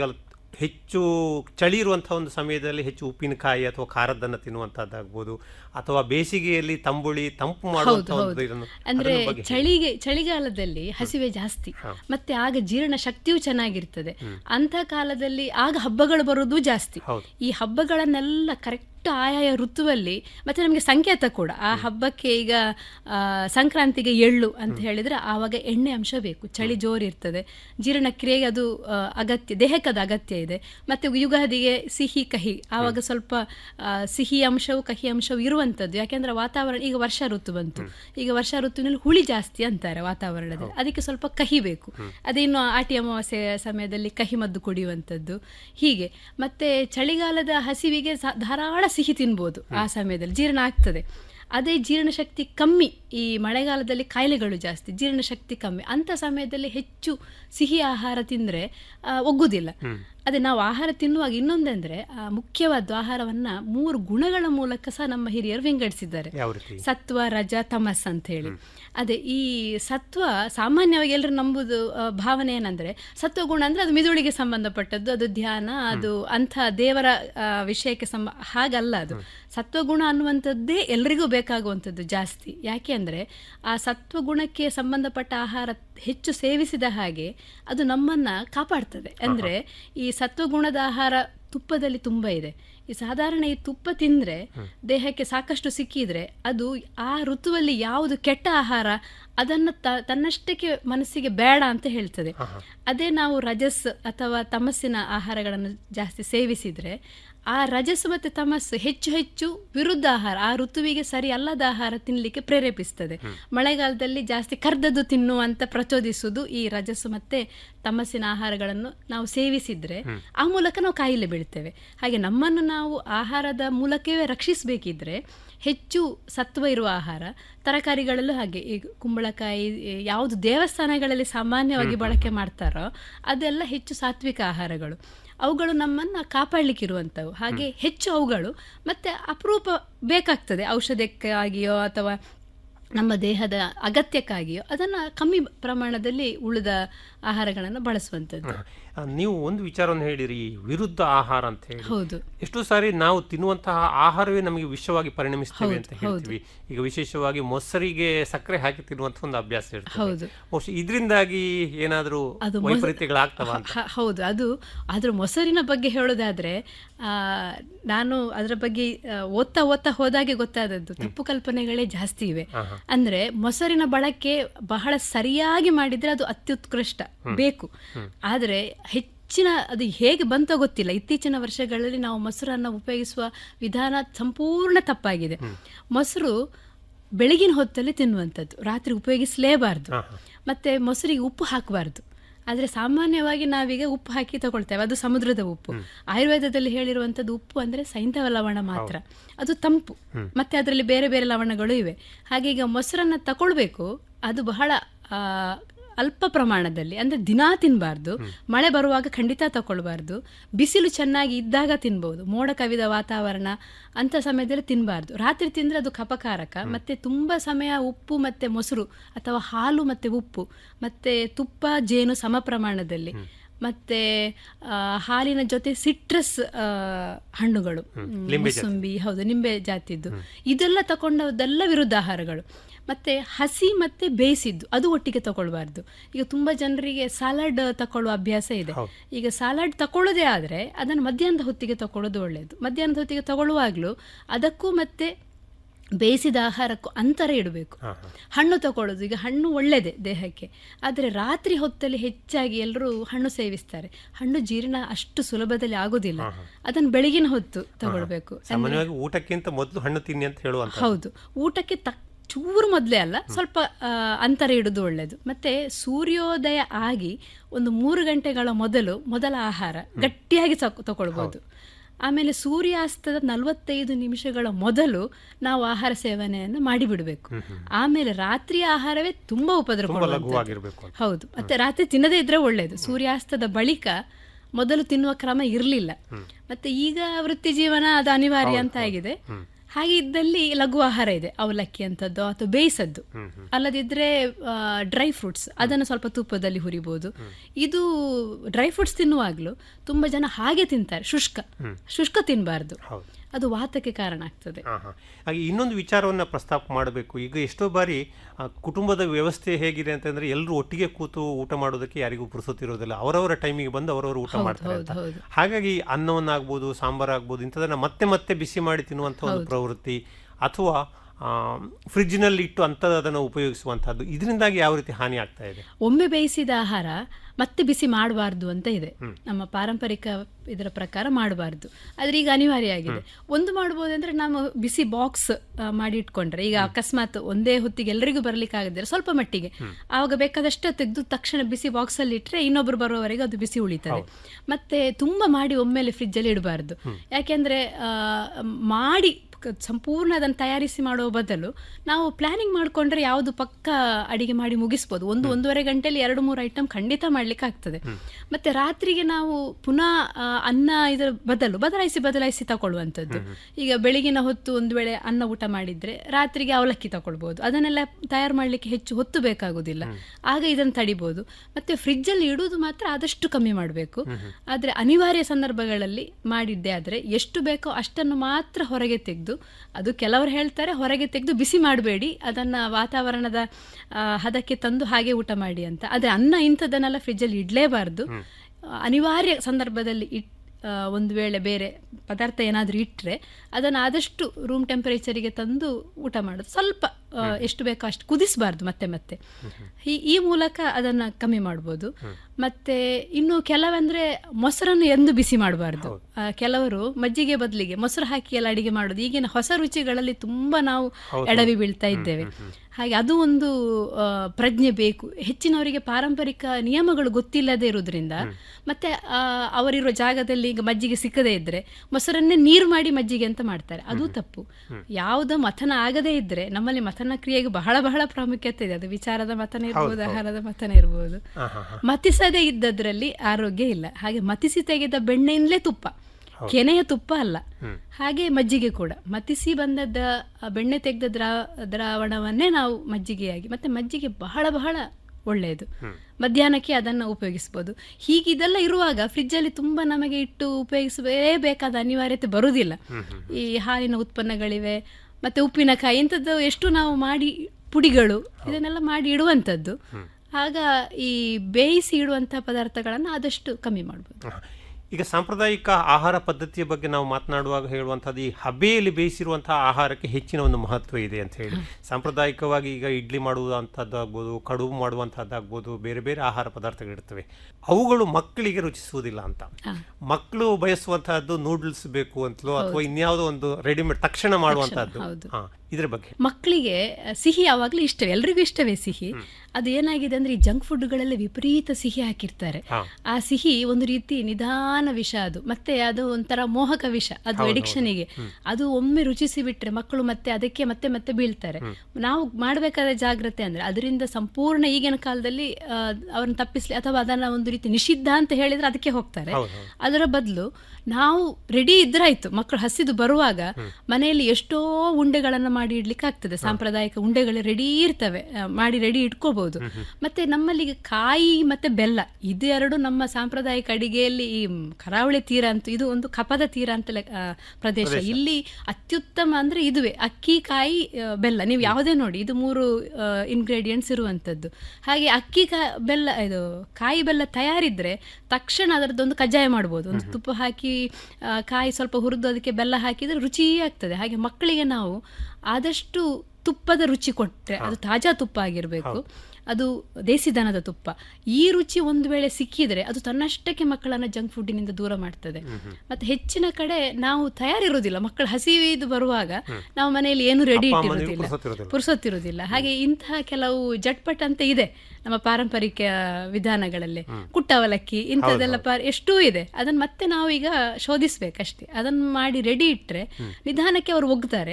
ಹೆಚ್ಚು ಚಳಿ ಇರುವಂತಹ ಒಂದು ಸಮಯದಲ್ಲಿ ಹೆಚ್ಚು ಉಪ್ಪಿನಕಾಯಿ ಅಥವಾ ಖಾರದನ್ನ ತಿನ್ನುವಂತಹದ್ದಾಗ್ಬೋದು ಅಥವಾ ಬೇಸಿಗೆಯಲ್ಲಿ ತಂಬುಳಿ ತಂಪು ಮಾಡುವಂತಹ ಒಂದು ಇದನ್ನು ಅಂದ್ರೆ ಅದರ ಬಗ್ಗೆ ಹೇಳಿ. ಚಳಿಗೆ ಚಳಿಗಾಲದಲ್ಲಿ ಹಸಿವೆ ಜಾಸ್ತಿ ಮತ್ತೆ ಆಗ ಜೀರ್ಣ ಶಕ್ತಿಯೂ ಚೆನ್ನಾಗಿರ್ತದೆ ಅಂತ ಕಾಲದಲ್ಲಿ ಆಗ ಹಬ್ಬಗಳು ಬರೋದು ಜಾಸ್ತಿ ಹೌದು. ಈ ಹಬ್ಬಗಳನ್ನೆಲ್ಲ ಕರೆಕ್ಟ್ ಆಯಾಯ ಋತುವಲ್ಲಿ ಮತ್ತೆ ನಮಗೆ ಸಂಕೇತ ಕೂಡ ಆ ಹಬ್ಬಕ್ಕೆ ಈಗ ಆ, ಸಂಕ್ರಾಂತಿಗೆ ಎಳ್ಳು ಅಂತ ಹೇಳಿದ್ರೆ ಆವಾಗ ಎಣ್ಣೆ ಅಂಶ ಬೇಕು ಚಳಿ ಜೋರಿರ್ತದೆ ಜೀರ್ಣಕ್ರಿಯೆಗೆ ಅದು ಆ, ಅಗತ್ಯ ದೇಹಕ್ಕದ ಅಗತ್ಯ ಇದೆ ಮತ್ತೆ ಯುಗಾದಿಗೆ ಸಿಹಿ ಕಹಿ ಆವಾಗ ಸ್ವಲ್ಪ ಆ, ಸಿಹಿ ಅಂಶವು ಕಹಿ ಅಂಶವು ಇರುವಂತದ್ದು ಯಾಕೆಂದ್ರೆ ವಾತಾವರಣ ಈಗ ವರ್ಷ ಋತು ಬಂತು ಈಗ ವರ್ಷ ಋತುವಿನಲ್ಲಿ ಹುಳಿ ಜಾಸ್ತಿ ಅಂತಾರೆ ವಾತಾವರಣದಲ್ಲಿ ಅದಕ್ಕೆ ಸ್ವಲ್ಪ ಕಹಿ ಬೇಕು ಅದೇನು ಆಟಿ ಅಮಾವಾಸ್ಯೆ ಸಮಯದಲ್ಲಿ ಕಹಿ ಮದ್ದು ಕುಡಿಯುವಂಥದ್ದು ಹೀಗೆ ಮತ್ತೆ ಚಳಿಗಾಲದ ಹಸಿವಿಗೆ ಸ- ಧಾರಾಳ ಸಿಹಿ ತಿನ್ಬೋದು ಆ ಸಮಯದಲ್ಲಿ ಜೀರ್ಣ ಆಗ್ತದೆ ಅದೇ ಜೀರ್ಣಶಕ್ತಿ ಕಮ್ಮಿ ಈ ಮಳೆಗಾಲದಲ್ಲಿ ಕಾಯಿಲೆಗಳು ಜಾಸ್ತಿ ಜೀರ್ಣಶಕ್ತಿ ಕಮ್ಮಿ ಅಂತ ಸಮಯದಲ್ಲಿ ಹೆಚ್ಚು ಸಿಹಿ ಆಹಾರ ತಿಂದರೆ ಒಗ್ಗುದಿಲ್ಲ ಅದೇ ನಾವು ಆಹಾರ ತಿನ್ನುವಾಗ ಇನ್ನೊಂದಂದ್ರೆ ಆ, ಮುಖ್ಯವಾದ ಆಹಾರವನ್ನ ಮೂರು ಗುಣಗಳ ಮೂಲಕ ಸಹ ನಮ್ಮ ಹಿರಿಯರು ವಿಂಗಡಿಸಿದ್ದಾರೆ ಯಾವ ರೀತಿ ಸತ್ವ ರಜ ತಮಸ್ ಅಂತ ಹೇಳಿ ಅದೇ ಈ ಸತ್ವ ಸಾಮಾನ್ಯವಾಗಿ ಎಲ್ಲರೂ ನಂಬುದು ಆ, ಭಾವನೆ ಏನಂದ್ರೆ ಸತ್ವ ಗುಣ ಅಂದ್ರೆ ಅದು ಮಿದುಳಿಗೆ ಸಂಬಂಧಪಟ್ಟದ್ದು ಅದು ಧ್ಯಾನ ಅದು ಅಂಥ ದೇವರ ಆ, ವಿಷಯಕ್ಕೆ ಸಂಬ ಹಾಗಲ್ಲ ಅದು ಸತ್ವಗುಣ ಅನ್ನುವಂಥದ್ದೇ ಎಲ್ರಿಗೂ ಬೇಕಾಗುವಂಥದ್ದು ಜಾಸ್ತಿ ಯಾಕೆ ಅಂದ್ರೆ ಆ ಸತ್ವಗುಣಕ್ಕೆ ಸಂಬಂಧಪಟ್ಟ ಆಹಾರ ಹೆಚ್ಚು ಸೇವಿಸಿದ ಹಾಗೆ ಅದು ನಮ್ಮನ್ನ ಕಾಪಾಡ್ತದೆ ಅಂದ್ರೆ ಈ ಸತ್ವಗುಣದ ಆಹಾರ ತುಪ್ಪದಲ್ಲಿ ತುಂಬ ಇದೆ ಈ ಸಾಧಾರಣ ಈ ತುಪ್ಪ ತಿಂದ್ರೆ ದೇಹಕ್ಕೆ ಸಾಕಷ್ಟು ಸಿಕ್ಕಿದ್ರೆ ಅದು ಆ ಋತುವಲ್ಲಿ ಯಾವುದು ಕೆಟ್ಟ ಆಹಾರ ಅದನ್ನು ತ- ತನ್ನಷ್ಟಕ್ಕೆ ಮನಸ್ಸಿಗೆ ಬೇಡ ಅಂತ ಹೇಳ್ತದೆ ಅದೇ ನಾವು ರಜಸ್ ಅಥವಾ ತಮಸ್ಸಿನ ಆಹಾರಗಳನ್ನು ಜಾಸ್ತಿ ಸೇವಿಸಿದ್ರೆ ಆ ರಜಸ್ಸು ಮತ್ತೆ ತಮಸ್ಸು ಹೆಚ್ಚು ಹೆಚ್ಚು ವಿರುದ್ಧ ಆಹಾರ ಆ ಋತುವಿಗೆ ಸರಿ ಅಲ್ಲದ ಆಹಾರ ತಿನ್ಲಿಕ್ಕೆ ಪ್ರೇರೇಪಿಸ್ತದೆ ಮಳೆಗಾಲದಲ್ಲಿ ಜಾಸ್ತಿ ಕರ್ದದ್ದು ತಿನ್ನುವಂತ ಪ್ರಚೋದಿಸುವುದು ಈ ರಜಸ್ಸು ಮತ್ತೆ ತಮಸ್ಸಿನ ಆಹಾರಗಳನ್ನು ನಾವು ಸೇವಿಸಿದ್ರೆ ಆ ಮೂಲಕ ನಾವು ಕಾಯಿಲೆ ಬೀಳ್ತೇವೆ ಹಾಗೆ ನಮ್ಮನ್ನು ನಾವು ಆಹಾರದ ಮೂಲಕವೇ ರಕ್ಷಿಸಬೇಕಿದ್ರೆ ಹೆಚ್ಚು ಸತ್ವ ಇರುವ ಆಹಾರ ತರಕಾರಿಗಳಲ್ಲೂ ಹಾಗೆ ಈಗ ಕುಂಬಳಕಾಯಿ ಈ ಯಾವುದು ದೇವಸ್ಥಾನಗಳಲ್ಲಿ ಸಾಮಾನ್ಯವಾಗಿ ಬಳಕೆ ಮಾಡ್ತಾರೋ ಅದೆಲ್ಲ ಹೆಚ್ಚು ಸಾತ್ವಿಕ ಆಹಾರಗಳು ಅವುಗಳು ನಮ್ಮನ್ನ ಕಾಪಾಡಲಿಕ್ಕಿರುವಂಥವು ಹಾಗೆ ಹೆಚ್ಚು ಅವುಗಳು ಮತ್ತೆ ಅಪರೂಪ ಬೇಕಾಗ್ತದೆ ಔಷಧಕ್ಕಾಗಿಯೋ ಅಥವಾ ನಮ್ಮ ದೇಹದ ಅಗತ್ಯಕ್ಕಾಗಿಯೋ ಅದನ್ನ ಕಮ್ಮಿ ಪ್ರಮಾಣದಲ್ಲಿ ಉಳಿದ ಆಹಾರಗಳನ್ನು ಬಳಸುವಂಥದ್ದು ಆ, ನೀವು ಒಂದು ವಿಚಾರವನ್ನು ಹೇಳಿರಿ ಈ ವಿರುದ್ಧ ಆಹಾರ ಅಂತ ಹೇಳಿ ಹೌದು ಎಷ್ಟೋ ಸಾರಿ ನಾವು ತಿನ್ನುವಂತಹ ಆಹಾರವೇ ನಮಗೆ ವಿಷವಾಗಿ ಪರಿಣಮಿಸ್ತೇವೆ ಅಂತ ಹೇಳ್ತೀವಿ ಈಗ ವಿಶೇಷವಾಗಿ ಮೊಸರಿಗೆ ಸಕ್ಕರೆ ಹಾಕಿ ತಿನ್ನುವಂತ ಒಂದು ಅಭ್ಯಾಸ ಇರ್ತದೆ ಹೌದು. ಬಹುಶಃ ಇದರಿಂದಾಗಿ ಏನಾದರೂ ಅದು ಮೊಸ- ವೈಪರೀತ್ಯಗಳಾಗ್ತವ ಅಂತ ಹ- ಹೌದು ಅದು ಅದ್ರ ಮೊಸರಿನ ಬಗ್ಗೆ ಹೇಳೋದಾದ್ರೆ ಆ, ನಾನು ಅದರ ಬಗ್ಗೆ ಆ, ಓದ್ತಾ ಓದ್ತಾ ಹೋದಾಗೆ ಗೊತ್ತಾದದ್ದು ತಪ್ಪು ಕಲ್ಪನೆಗಳೇ ಜಾಸ್ತಿ ಇವೆ ಅಂದ್ರೆ ಮೊಸರಿನ ಬಳಕೆ ಬಹಳ ಸರಿಯಾಗಿ ಮಾಡಿದ್ರೆ ಅದು ಅತ್ಯುತ್ಕೃಷ್ಟ ಬೇಕು ಆದ್ರೆ ಹೆಚ್ಚಿನ ಅದು ಹೇಗೆ ಬಂತೋ ಗೊತ್ತಿಲ್ಲ ಇತ್ತೀಚಿನ ವರ್ಷಗಳಲ್ಲಿ ನಾವು ಮೊಸರನ್ನು ಉಪಯೋಗಿಸುವ ವಿಧಾನ ಸಂಪೂರ್ಣ ತಪ್ಪಾಗಿದೆ ಮೊಸರು ಬೆಳಗಿನ ಹೊತ್ತಲ್ಲಿ ತಿನ್ನುವಂಥದ್ದು ರಾತ್ರಿ ಉಪಯೋಗಿಸಲೇಬಾರ್ದು ಮತ್ತೆ ಮೊಸರಿಗೆ ಉಪ್ಪು ಹಾಕಬಾರ್ದು ಆದರೆ ಸಾಮಾನ್ಯವಾಗಿ ನಾವೀಗ ಉಪ್ಪು ಹಾಕಿ ತಗೊಳ್ತೇವೆ ಅದು ಸಮುದ್ರದ ಉಪ್ಪು ಆಯುರ್ವೇದದಲ್ಲಿ ಹೇಳಿರುವಂಥದ್ದು ಉಪ್ಪು ಅಂದರೆ ಸೈಂಧವ ಲವಣ ಮಾತ್ರ ಅದು ತಂಪು ಮತ್ತೆ ಅದರಲ್ಲಿ ಬೇರೆ ಬೇರೆ ಲವಣಗಳು ಇವೆ ಹಾಗೆ ಈಗ ಮೊಸರನ್ನ ತಗೊಳ್ಬೇಕು ಅದು ಬಹಳ ಆ, ಅಲ್ಪ ಪ್ರಮಾಣದಲ್ಲಿ ಅಂದ್ರೆ ದಿನಾ ತಿನ್ನಬಾರ್ದು ಮಳೆ ಬರುವಾಗ ಖಂಡಿತ ತಗೊಳ್ಬಾರ್ದು ಬಿಸಿಲು ಚೆನ್ನಾಗಿ ಇದ್ದಾಗ ತಿನ್ಬಹುದು ಮೋಡ ಕವಿದ ವಾತಾವರಣ ಅಂತ ಸಮಯದಲ್ಲಿ ತಿನ್ನಬಾರ್ದು ರಾತ್ರಿ ತಿಂದ್ರೆ ಅದು ಕಪಕಾರಕ ಮತ್ತೆ ತುಂಬಾ ಸಮಯ ಉಪ್ಪು ಮತ್ತೆ ಮೊಸರು ಅಥವಾ ಹಾಲು ಮತ್ತೆ ಉಪ್ಪು ಮತ್ತೆ ತುಪ್ಪ ಜೇನು ಸಮ ಪ್ರಮಾಣದಲ್ಲಿ ಮತ್ತೆ ಆ, ಹಾಲಿನ ಜೊತೆ ಸಿಟ್ರಸ್ ಆ, ಹಣ್ಣುಗಳು ಹ್ಮ್, ಮೂಸಂಬಿ ಹೌದು ನಿಂಬೆ ಜಾತಿದ್ದು ಇದೆಲ್ಲ ತಗೊಂಡದೆಲ್ಲ ವಿರುದ್ಧ ಆಹಾರಗಳು ಮತ್ತೆ ಹಸಿ ಮತ್ತೆ ಬೇಯಿಸಿದ್ದು ಅದು ಒಟ್ಟಿಗೆ ತಗೊಳ್ಬಾರ್ದು ಈಗ ತುಂಬಾ ಜನರಿಗೆ ಸಲಾಡ್ ತಕೊಳ್ಳುವ ಅಭ್ಯಾಸ ಇದೆ ಈಗ ಸಲಾಡ್ ತಕೊಳ್ಳೋದೇ ಆದ್ರೆ ಅದನ್ನು ಮಧ್ಯಾಹ್ನದ ಹೊತ್ತಿಗೆ ತಕೊಳ್ಳೋದು ಒಳ್ಳೆಯದು ಮಧ್ಯಾಹ್ನದ ಹೊತ್ತಿಗೆ ತಗೊಳ್ಳುವಾಗ್ಲೂ ಅದಕ್ಕೂ ಮತ್ತೆ ಬೇಯಿಸಿದ ಆಹಾರಕ್ಕೂ ಅಂತರ ಇಡಬೇಕು ಹಣ್ಣು ತಗೊಳ್ಳೋದು ಈಗ ಹಣ್ಣು ಒಳ್ಳೆಯದೇ ದೇಹಕ್ಕೆ ಆದರೆ ರಾತ್ರಿ ಹೊತ್ತಲ್ಲಿ ಹೆಚ್ಚಾಗಿ ಎಲ್ಲರೂ ಹಣ್ಣು ಸೇವಿಸ್ತಾರೆ ಹಣ್ಣು ಜೀರ್ಣ ಅಷ್ಟು ಸುಲಭದಲ್ಲಿ ಆಗೋದಿಲ್ಲ ಅದನ್ನು ಬೆಳಗಿನ ಹೊತ್ತು ತಗೊಳ್ಬೇಕು ಸಾಮಾನ್ಯವಾಗಿ ಊಟಕ್ಕಿಂತ ಮೊದಲು ಹಣ್ಣು ತಿನ್ನಿ ಅಂತ ಹೇಳುವಂತ ಹೌದು ಊಟಕ್ಕೆ ತಕ್ ಚೂರು ಮೊದಲೇ ಅಲ್ಲ ಸ್ವಲ್ಪ ಆ, ಅಂತರ ಇಡುದು ಒಳ್ಳೆಯದು ಮತ್ತೆ ಸೂರ್ಯೋದಯ ಆಗಿ ಒಂದು ಮೂರು ಗಂಟೆಗಳ ಮೊದಲು ಮೊದಲ ಆಹಾರ ಗಟ್ಟಿಯಾಗಿ ತಕ್- ತಗೊಳ್ಬೋದು ಆಮೇಲೆ ಸೂರ್ಯಾಸ್ತದ ನಲವತ್ತೈದು ನಿಮಿಷಗಳ ಮೊದಲು ನಾವು ಆಹಾರ ಸೇವನೆಯನ್ನು ಮಾಡಿಬಿಡಬೇಕು ಆಮೇಲೆ ರಾತ್ರಿಯ ಆಹಾರವೇ ತುಂಬಾ ಉಪದ್ರ ಕೊಡುವಂಥದ್ದು. ಲಘುವಾಗಿರ್ಬೇಕು ಅಂತ. ಹೌದು ಮತ್ತೆ ರಾತ್ರಿ ತಿನ್ನದೇ ಇದ್ರೆ ಒಳ್ಳೆಯದು ಸೂರ್ಯಾಸ್ತದ ಬಳಿಕ ಮೊದಲು ತಿನ್ನುವ ಕ್ರಮ ಇರಲಿಲ್ಲ ಮತ್ತೆ ಈಗ ವೃತ್ತಿ ಜೀವನ ಅದು ಅನಿವಾರ್ಯ ಅಂತ ಆಗಿದೆ ಹಾಗೆ ಇದ್ದಲ್ಲಿ ಲಘು ಆಹಾರ ಇದೆ ಅವಲಕ್ಕಿ ಅಂತದ್ದು ಅಥವಾ ಬೇಯಿಸದ್ದು ಅಲ್ಲದಿದ್ರೆ ಡ್ರೈ ಫ್ರೂಟ್ಸ್ ಅದನ್ನು ಸ್ವಲ್ಪ ತುಪ್ಪದಲ್ಲಿ ಹುರಿಬಹುದು ಇದು ಡ್ರೈ ಫ್ರೂಟ್ಸ್ ತಿನ್ನುವಾಗಲೂ ತುಂಬಾ ಜನ ಹಾಗೆ ತಿಂತಾರೆ ಶುಷ್ಕ ಶುಷ್ಕ ತಿನ್ನಬಾರ್ದು ಹೌದು ಅದು ವಾತಕ್ಕೆ ಕಾರಣ ಆಗ್ತದೆ ಹಾಂ ಹಾಂ ಹಾಗೆ ಇನ್ನೊಂದು ವಿಚಾರವನ್ನು ಪ್ರಸ್ತಾಪ ಮಾಡಬೇಕು ಈಗ ಎಷ್ಟೋ ಬಾರಿ ಆ, ಕುಟುಂಬದ ವ್ಯವಸ್ಥೆ ಹೇಗಿದೆ ಅಂತಂದ್ರೆ ಎಲ್ಲರೂ ಒಟ್ಟಿಗೆ ಕೂತು ಊಟ ಮಾಡೋದಕ್ಕೆ ಯಾರಿಗೂ ಪುರುಸೊತ್ತಿರೋದಿಲ್ಲ ಅವರವರ ಟೈಮಿಗೆ ಬಂದು ಅವರವರು ಊಟ ಮಾಡ್ತಾರೆ ಅಂತ ಹೌದು. ಹಾಗಾಗಿ ಅನ್ನವನ್ನಾಗ್ಬೋದು ಸಾಂಬಾರ್ ಆಗ್ಬೋದು ಇಂಥದನ್ನ ಮತ್ತೆ ಮತ್ತೆ ಬಿಸಿ ಮಾಡಿ ತಿನ್ನುವಂಥ ಒಂದು ಪ್ರವೃತ್ತಿ ಅಥವಾ ಫ್ರಿಡ್ಜ್ನಲ್ಲಿ ಇಟ್ಟು ಅಂಥದ್ದನ್ನು ಉಪಯೋಗಿಸುವಂಥದ್ದು ಇದರಿಂದಾಗಿ ಯಾವ ರೀತಿ ಹಾನಿ ಆಗ್ತಾ ಇದೆ ಒಮ್ಮೆ ಬೇಯಿಸಿದ ಆಹಾರ ಮತ್ತೆ ಬಿಸಿ ಮಾಡಬಾರ್ದು ಅಂತ ಇದೆ ನಮ್ಮ ಪಾರಂಪರಿಕ ಇದರ ಪ್ರಕಾರ ಮಾಡಬಾರ್ದು ಆದ್ರೆ ಈಗ ಅನಿವಾರ್ಯ ಆಗಿದೆ ಒಂದು ಮಾಡ್ಬೋದಂದ್ರೆ ನಾವು ಬಿಸಿ ಬಾಕ್ಸ್ ಮಾಡಿ ಇಟ್ಕೊಂಡ್ರೆ ಈಗ ಅಕಸ್ಮಾತ್ ಒಂದೇ ಹೊತ್ತಿಗೆ ಎಲ್ಲರಿಗೂ ಬರ್ಲಿಕ್ಕೆ ಆಗದಿದ್ರೆ ಸ್ವಲ್ಪ ಮಟ್ಟಿಗೆ ಆವಾಗ ಬೇಕಾದಷ್ಟು ತೆಗೆದು ತಕ್ಷಣ ಬಿಸಿ ಬಾಕ್ಸ್ ಅಲ್ಲಿ ಇಟ್ರೆ ಇನ್ನೊಬ್ರು ಬರುವವರೆಗೆ ಅದು ಬಿಸಿ ಉಳಿತದೆ ಮತ್ತೆ ತುಂಬಾ ಮಾಡಿ ಒಮ್ಮೆಲೆ ಫ್ರಿಜ್ ಅಲ್ಲಿ ಇಡಬಾರ್ದು ಯಾಕೆಂದ್ರೆ ಆ, ಮಾಡಿ ಕ- ಸಂಪೂರ್ಣ ಅದನ್ನು ತಯಾರಿಸಿ ಮಾಡುವ ಬದಲು ನಾವು ಪ್ಲಾನಿಂಗ್ ಮಾಡ್ಕೊಂಡ್ರೆ ಯಾವುದು ಪಕ್ಕ ಅಡಿಗೆ ಮಾಡಿ ಮುಗಿಸ್ಬೋದು ಒಂದು ಒಂದೂವರೆ ಗಂಟೆಯಲ್ಲಿ ಎರಡು ಮೂರು ಐಟಮ್ ಖಂಡಿತ ಮಾಡ್ಲಿಕ್ಕೆ ಆಗ್ತದೆ ಮತ್ತೆ ರಾತ್ರಿಗೆ ನಾವು ಪುನಃ ಆ, ಅನ್ನ ಇದರ ಬದಲು ಬದಲಾಯಿಸಿ ಬದಲಾಯಿಸಿ ತಗೊಳ್ಳುವಂಥದ್ದು ಈಗ ಬೆಳಗಿನ ಹೊತ್ತು ಒಂದು ವೇಳೆ ಅನ್ನ ಊಟ ಮಾಡಿದ್ರೆ ರಾತ್ರಿಗೆ ಅವಲಕ್ಕಿ ತಗೊಳ್ಬಹುದು ಅದನ್ನೆಲ್ಲ ತಯಾರು ಮಾಡಲಿಕ್ಕೆ ಹೆಚ್ಚು ಹೊತ್ತು ಬೇಕಾಗುದಿಲ್ಲ ಆಗ ಇದನ್ನು ತಡಿಬಹುದು ಮತ್ತೆ ಫ್ರಿಜ್ ಅಲ್ಲಿ ಇಡುವುದು ಮಾತ್ರ ಆದಷ್ಟು ಕಮ್ಮಿ ಮಾಡಬೇಕು ಆದ್ರೆ ಅನಿವಾರ್ಯ ಸಂದರ್ಭಗಳಲ್ಲಿ ಮಾಡಿದ್ದೆ ಆದ್ರೆ ಎಷ್ಟು ಬೇಕೋ ಅಷ್ಟನ್ನು ಮಾತ್ರ ಹೊರಗೆ ತೆಗೆದು ಅದು ಕೆಲವರು ಹೇಳ್ತಾರೆ ಹೊರಗೆ ತೆಗೆದು ಬಿಸಿ ಮಾಡಬೇಡಿ ಅದನ್ನ ವಾತಾವರಣದ ಆ, ಹದಕ್ಕೆ ತಂದು ಹಾಗೆ ಊಟ ಮಾಡಿ ಅಂತ ಆದ್ರೆ ಅನ್ನ ಇಂಥದ್ದನ್ನೆಲ್ಲ ಫ್ರಿಜ್ಜಲ್ಲಿ ಇಡಲೇಬಾರ್ದು ಅನಿವಾರ್ಯ ಸಂದರ್ಭದಲ್ಲಿ ಇಟ್ ಆ, ಒಂದು ವೇಳೆ ಬೇರೆ ಪದಾರ್ಥ ಏನಾದರೂ ಇಟ್ಟರೆ ಅದನ್ನು ಆದಷ್ಟು ರೂಮ್ ಟೆಂಪರೇಚರಿಗೆ ತಂದು ಊಟ ಮಾಡೋದು ಸ್ವಲ್ಪ ಆ, ಎಷ್ಟು ಬೇಕೋ ಅಷ್ಟು ಕುದಿಸಬಾರ್ದು ಮತ್ತೆ ಮತ್ತೆ ಈ ಈ ಮೂಲಕ ಅದನ್ನು ಕಮ್ಮಿ ಮಾಡ್ಬೋದು ಮತ್ತೆ ಇನ್ನು ಕೆಲವಂದ್ರೆ ಮೊಸರನ್ನು ಎಂದು ಬಿಸಿ ಮಾಡಬಾರ್ದು ಕೆಲವರು ಮಜ್ಜಿಗೆ ಬದಲಿಗೆ ಮೊಸರು ಹಾಕಿ ಎಲ್ಲ ಅಡಿಗೆ ಮಾಡೋದು ಈಗಿನ ಹೊಸ ರುಚಿಗಳಲ್ಲಿ ತುಂಬಾ ನಾವು ಎಡವಿ ಬೀಳ್ತಾ ಇದ್ದೇವೆ ಹಾಗೆ ಅದು ಒಂದು ಆ, ಪ್ರಜ್ಞೆ ಬೇಕು ಹೆಚ್ಚಿನವರಿಗೆ ಪಾರಂಪರಿಕ ನಿಯಮಗಳು ಗೊತ್ತಿಲ್ಲದೆ ಇರುವುದರಿಂದ ಮತ್ತೆ ಆ, ಅವರಿರೋ ಜಾಗದಲ್ಲಿ ಈಗ ಮಜ್ಜಿಗೆ ಸಿಕ್ಕದೇ ಇದ್ರೆ ಮೊಸರನ್ನೇ ನೀರು ಮಾಡಿ ಮಜ್ಜಿಗೆ ಅಂತ ಮಾಡ್ತಾರೆ ಅದು ತಪ್ಪು ಯಾವುದೋ ಮಥನ ಆಗದೇ ಇದ್ರೆ ನಮ್ಮಲ್ಲಿ ಮಥನ ಕ್ರಿಯೆಗೆ ಬಹಳ ಬಹಳ ಪ್ರಾಮುಖ್ಯತೆ ಇದೆ ಅದು ವಿಚಾರದ ಮಥನ ಇರ್ಬೋದು ಆಹಾರದ ಮಥನ ಇರ್ಬೋದು ಮತಿಸದೇ ಇದ್ದದ್ರಲ್ಲಿ ಆರೋಗ್ಯ ಇಲ್ಲ ಹಾಗೆ ಮತಿಸಿ ತೆಗೆದ ಬೆಣ್ಣೆಯಿಂದಲೇ ತುಪ್ಪ ಕೆನೆಯ ತುಪ್ಪ ಅಲ್ಲ ಹಾಗೆ ಮಜ್ಜಿಗೆ ಕೂಡ ಮತಿಸಿ ಬಂದದ್ದ ಆ ಬೆಣ್ಣೆ ತೆಗೆದ ದ್ರಾ ದ್ರಾವಣವನ್ನೇ ನಾವು ಮಜ್ಜಿಗೆಯಾಗಿ ಮತ್ತೆ ಮಜ್ಜಿಗೆ ಬಹಳ ಬಹಳ ಒಳ್ಳೆಯದು ಮಧ್ಯಾಹ್ನಕ್ಕೆ ಅದನ್ನು ಉಪಯೋಗಿಸ್ಬೋದು ಹೀಗಿದೆಲ್ಲ ಇರುವಾಗ ಫ್ರಿಜ್ಜಲ್ಲಿ ತುಂಬ ನಮಗೆ ಇಟ್ಟು ಉಪಯೋಗಿಸಬೇಕಾದ ಅನಿವಾರ್ಯತೆ ಬರುವುದಿಲ್ಲ ಈ ಹಾಲಿನ ಉತ್ಪನ್ನಗಳಿವೆ ಮತ್ತೆ ಉಪ್ಪಿನಕಾಯಿ ಇಂಥದ್ದು ಎಷ್ಟು ನಾವು ಮಾಡಿ ಪುಡಿಗಳು ಇದನ್ನೆಲ್ಲ ಮಾಡಿ ಇಡುವಂಥದ್ದು ಆಗ ಈ ಬೇಯಿಸಿ ಇಡುವಂಥ ಪದಾರ್ಥಗಳನ್ನು ಆದಷ್ಟು ಕಮ್ಮಿ ಮಾಡ್ಬೋದು ಈಗ ಸಾಂಪ್ರದಾಯಿಕ ಆಹಾರ ಪದ್ಧತಿಯ ಬಗ್ಗೆ ನಾವು ಮಾತನಾಡುವಾಗ ಹೇಳುವಂಥದ್ದು ಈ ಹಬೆಯಲ್ಲಿ ಬೇಯಿಸಿರುವಂತಹ ಆಹಾರಕ್ಕೆ ಹೆಚ್ಚಿನ ಒಂದು ಮಹತ್ವ ಇದೆ ಅಂತ ಹೇಳಿ ಸಾಂಪ್ರದಾಯಿಕವಾಗಿ ಈಗ ಇಡ್ಲಿ ಮಾಡುವಂಥದ್ದಾಗ್ಬೋದು ಕಡುಬು ಮಾಡುವಂಥದ್ದಾಗ್ಬೋದು ಬೇರೆ ಬೇರೆ ಆಹಾರ ಪದಾರ್ಥಗಳಿರ್ತವೆ ಅವುಗಳು ಮಕ್ಕಳಿಗೆ ರುಚಿಸುವುದಿಲ್ಲ ಅಂತ ಮಕ್ಕಳು ಬಯಸುವಂತಹದ್ದು ನೂಡಲ್ಸ್ ಬೇಕು ಅಂತಲೋ ಅಥವಾ ಇನ್ಯಾವುದೋ ಒಂದು ರೆಡಿಮೇಡ್ ತಕ್ಷಣ ಮಾಡುವಂತಹದ್ದು ಹಾ ಇದ್ರ ಬಗ್ಗೆ ಮಕ್ಕಳಿಗೆ ಸಿಹಿ ಯಾವಾಗಲೂ ಇಷ್ಟವೇ ಎಲ್ರಿಗೂ ಇಷ್ಟವೇ ಸಿಹಿ ಅದು ಏನಾಗಿದೆ ಅಂದ್ರೆ ಈ ಜಂಕ್ ಫುಡ್ಗಳೆಲ್ಲ ವಿಪರೀತ ಸಿಹಿ ಹಾಕಿರ್ತಾರೆ ಆ ಸಿಹಿ ಒಂದು ರೀತಿ ನಿಧಾನ ವಿಷ ಅದು ಮತ್ತೆ ಅದು ಒಂಥರ ಮೋಹಕ ವಿಷ ಅದು ಎಡಿಕ್ಷನಿಗೆ ಅದು ಒಮ್ಮೆ ರುಚಿಸಿ ಬಿಟ್ರೆ ಮಕ್ಕಳು ಮತ್ತೆ ಅದಕ್ಕೆ ಮತ್ತೆ ಮತ್ತೆ ಬೀಳ್ತಾರೆ ನಾವು ಮಾಡಬೇಕಾದ ಜಾಗ್ರತೆ ಅಂದ್ರೆ ಅದರಿಂದ ಸಂಪೂರ್ಣ ಈಗಿನ ಕಾಲದಲ್ಲಿ ಆ, ಅವ್ರನ್ನ ತಪ್ಪಿಸ್ಲಿ ಅಥವಾ ಅದನ್ನ ಒಂದು ರೀತಿ ನಿಷಿದ್ಧ ಅಂತ ಹೇಳಿದ್ರೆ ಅದಕ್ಕೆ ಹೋಗ್ತಾರೆ ಅದರ ಬದಲು ನಾವು ರೆಡಿ ಇದ್ರಾಯ್ತು ಮಕ್ಕಳು ಹಸಿದು ಬರುವಾಗ ಮನೆಯಲ್ಲಿ ಎಷ್ಟೋ ಉಂಡೆಗಳನ್ನು ಮಾಡಿ ಇಡ್ಲಿಕ್ಕೆ ಆಗ್ತದೆ ಸಾಂಪ್ರದಾಯಿಕ ಉಂಡೆಗಳು ರೆಡಿ ಇರ್ತವೆ ಆ, ಮಾಡಿ ರೆಡಿ ಇಟ್ಕೋಬಹುದು ಮತ್ತೆ ನಮ್ಮಲ್ಲಿ ಈಗ ಕಾಯಿ ಮತ್ತೆ ಬೆಲ್ಲ ಇದು ಎರಡು ನಮ್ಮ ಸಾಂಪ್ರದಾಯಿಕ ಅಡಿಗೆಯಲ್ಲಿ ಈ ಕರಾವಳಿ ತೀರ ಅಂತ ಇದು ಒಂದು ಕಪದ ತೀರ ಅಂತ ಲೆಕ್ಕ- ಆ, ಪ್ರದೇಶ ಇಲ್ಲಿ ಅತ್ಯುತ್ತಮ ಅಂದ್ರೆ ಇದುವೇ ಅಕ್ಕಿ ಕಾಯಿ ಆ, ಬೆಲ್ಲ ನೀವು ಯಾವುದೇ ನೋಡಿ ಇದು ಮೂರು ಇಂಗ್ರೀಡಿಯೆಂಟ್ಸ್ ಇರುವಂತದ್ದು ಹಾಗೆ ಅಕ್ಕಿ ಕಾ ಬೆಲ್ಲ ಇದು ಕಾಯಿ ಬೆಲ್ಲ ತಯಾರಿದ್ರೆ ತಕ್ಷಣ ಅದರದ್ದೊಂದು ಕಜ್ಜಾಯ ಮಾಡ್ಬೋದು ಒಂದು ತುಪ್ಪ ಹಾಕಿ ಆ, ಕಾಯಿ ಸ್ವಲ್ಪ ಹುರಿದು ಅದಕ್ಕೆ ಬೆಲ್ಲ ಹಾಕಿದ್ರೆ ರುಚಿ ಆಗ್ತದೆ ಹಾಗೆ ಮಕ್ಕಳಿಗೆ ನಾವು ಆದಷ್ಟು ತುಪ್ಪದ ರುಚಿ ಕೊಟ್ರೆ ಅದು ತಾಜಾ ತುಪ್ಪ ಆಗಿರಬೇಕು ಅದು ದೇಸಿ ದನದ ತುಪ್ಪ ಈ ರುಚಿ ಒಂದು ವೇಳೆ ಸಿಕ್ಕಿದ್ರೆ ಅದು ತನ್ನಷ್ಟಕ್ಕೆ ಮಕ್ಕಳನ್ನ ಜಂಕ್ ಫುಡ್ಡಿನಿಂದ ದೂರ ಮಾಡ್ತದೆ ಮತ್ತೆ ಹೆಚ್ಚಿನ ಕಡೆ ನಾವು ತಯಾರಿರುವುದಿಲ್ಲ ಮಕ್ಕಳು ಹಸಿವಿದು ಬರುವಾಗ ನಾವು ಮನೆಯಲ್ಲಿ ಏನು ರೆಡಿ ಅಪ್ಪ ಅಮ್ಮನಿಗೂ ಇಟ್ಟಿರುವುದಿಲ್ಲ ಪುರ್ಸೊತ್ತಿರುವುದಿಲ್ಲ. ಪುರ್ಸೊತ್ತಿರುವುದಿಲ್ಲ ಹಾಗೆ ಇಂತಹ ಕೆಲವು ಜಟ್ಪಟ್ ಅಂತ ಇದೆ ನಮ್ಮ ಪಾರಂಪರಿಕ ವಿಧಾನಗಳಲ್ಲಿ ಕುಟ್ಟ ಅವಲಕ್ಕಿ ಇಂಥದ್ದೆಲ್ಲ ಪಾರ್ ಎಷ್ಟೂ ಇದೆ ಅದನ್ನ ಮತ್ತೆ ನಾವು ಈಗ ಶೋಧಿಸ್ಬೇಕಷ್ಟೇ ಅದನ್ನ ಮಾಡಿ ರೆಡಿ ಇಟ್ರೆ ನಿಧಾನಕ್ಕೆ ಅವರು ಒಗ್ತಾರೆ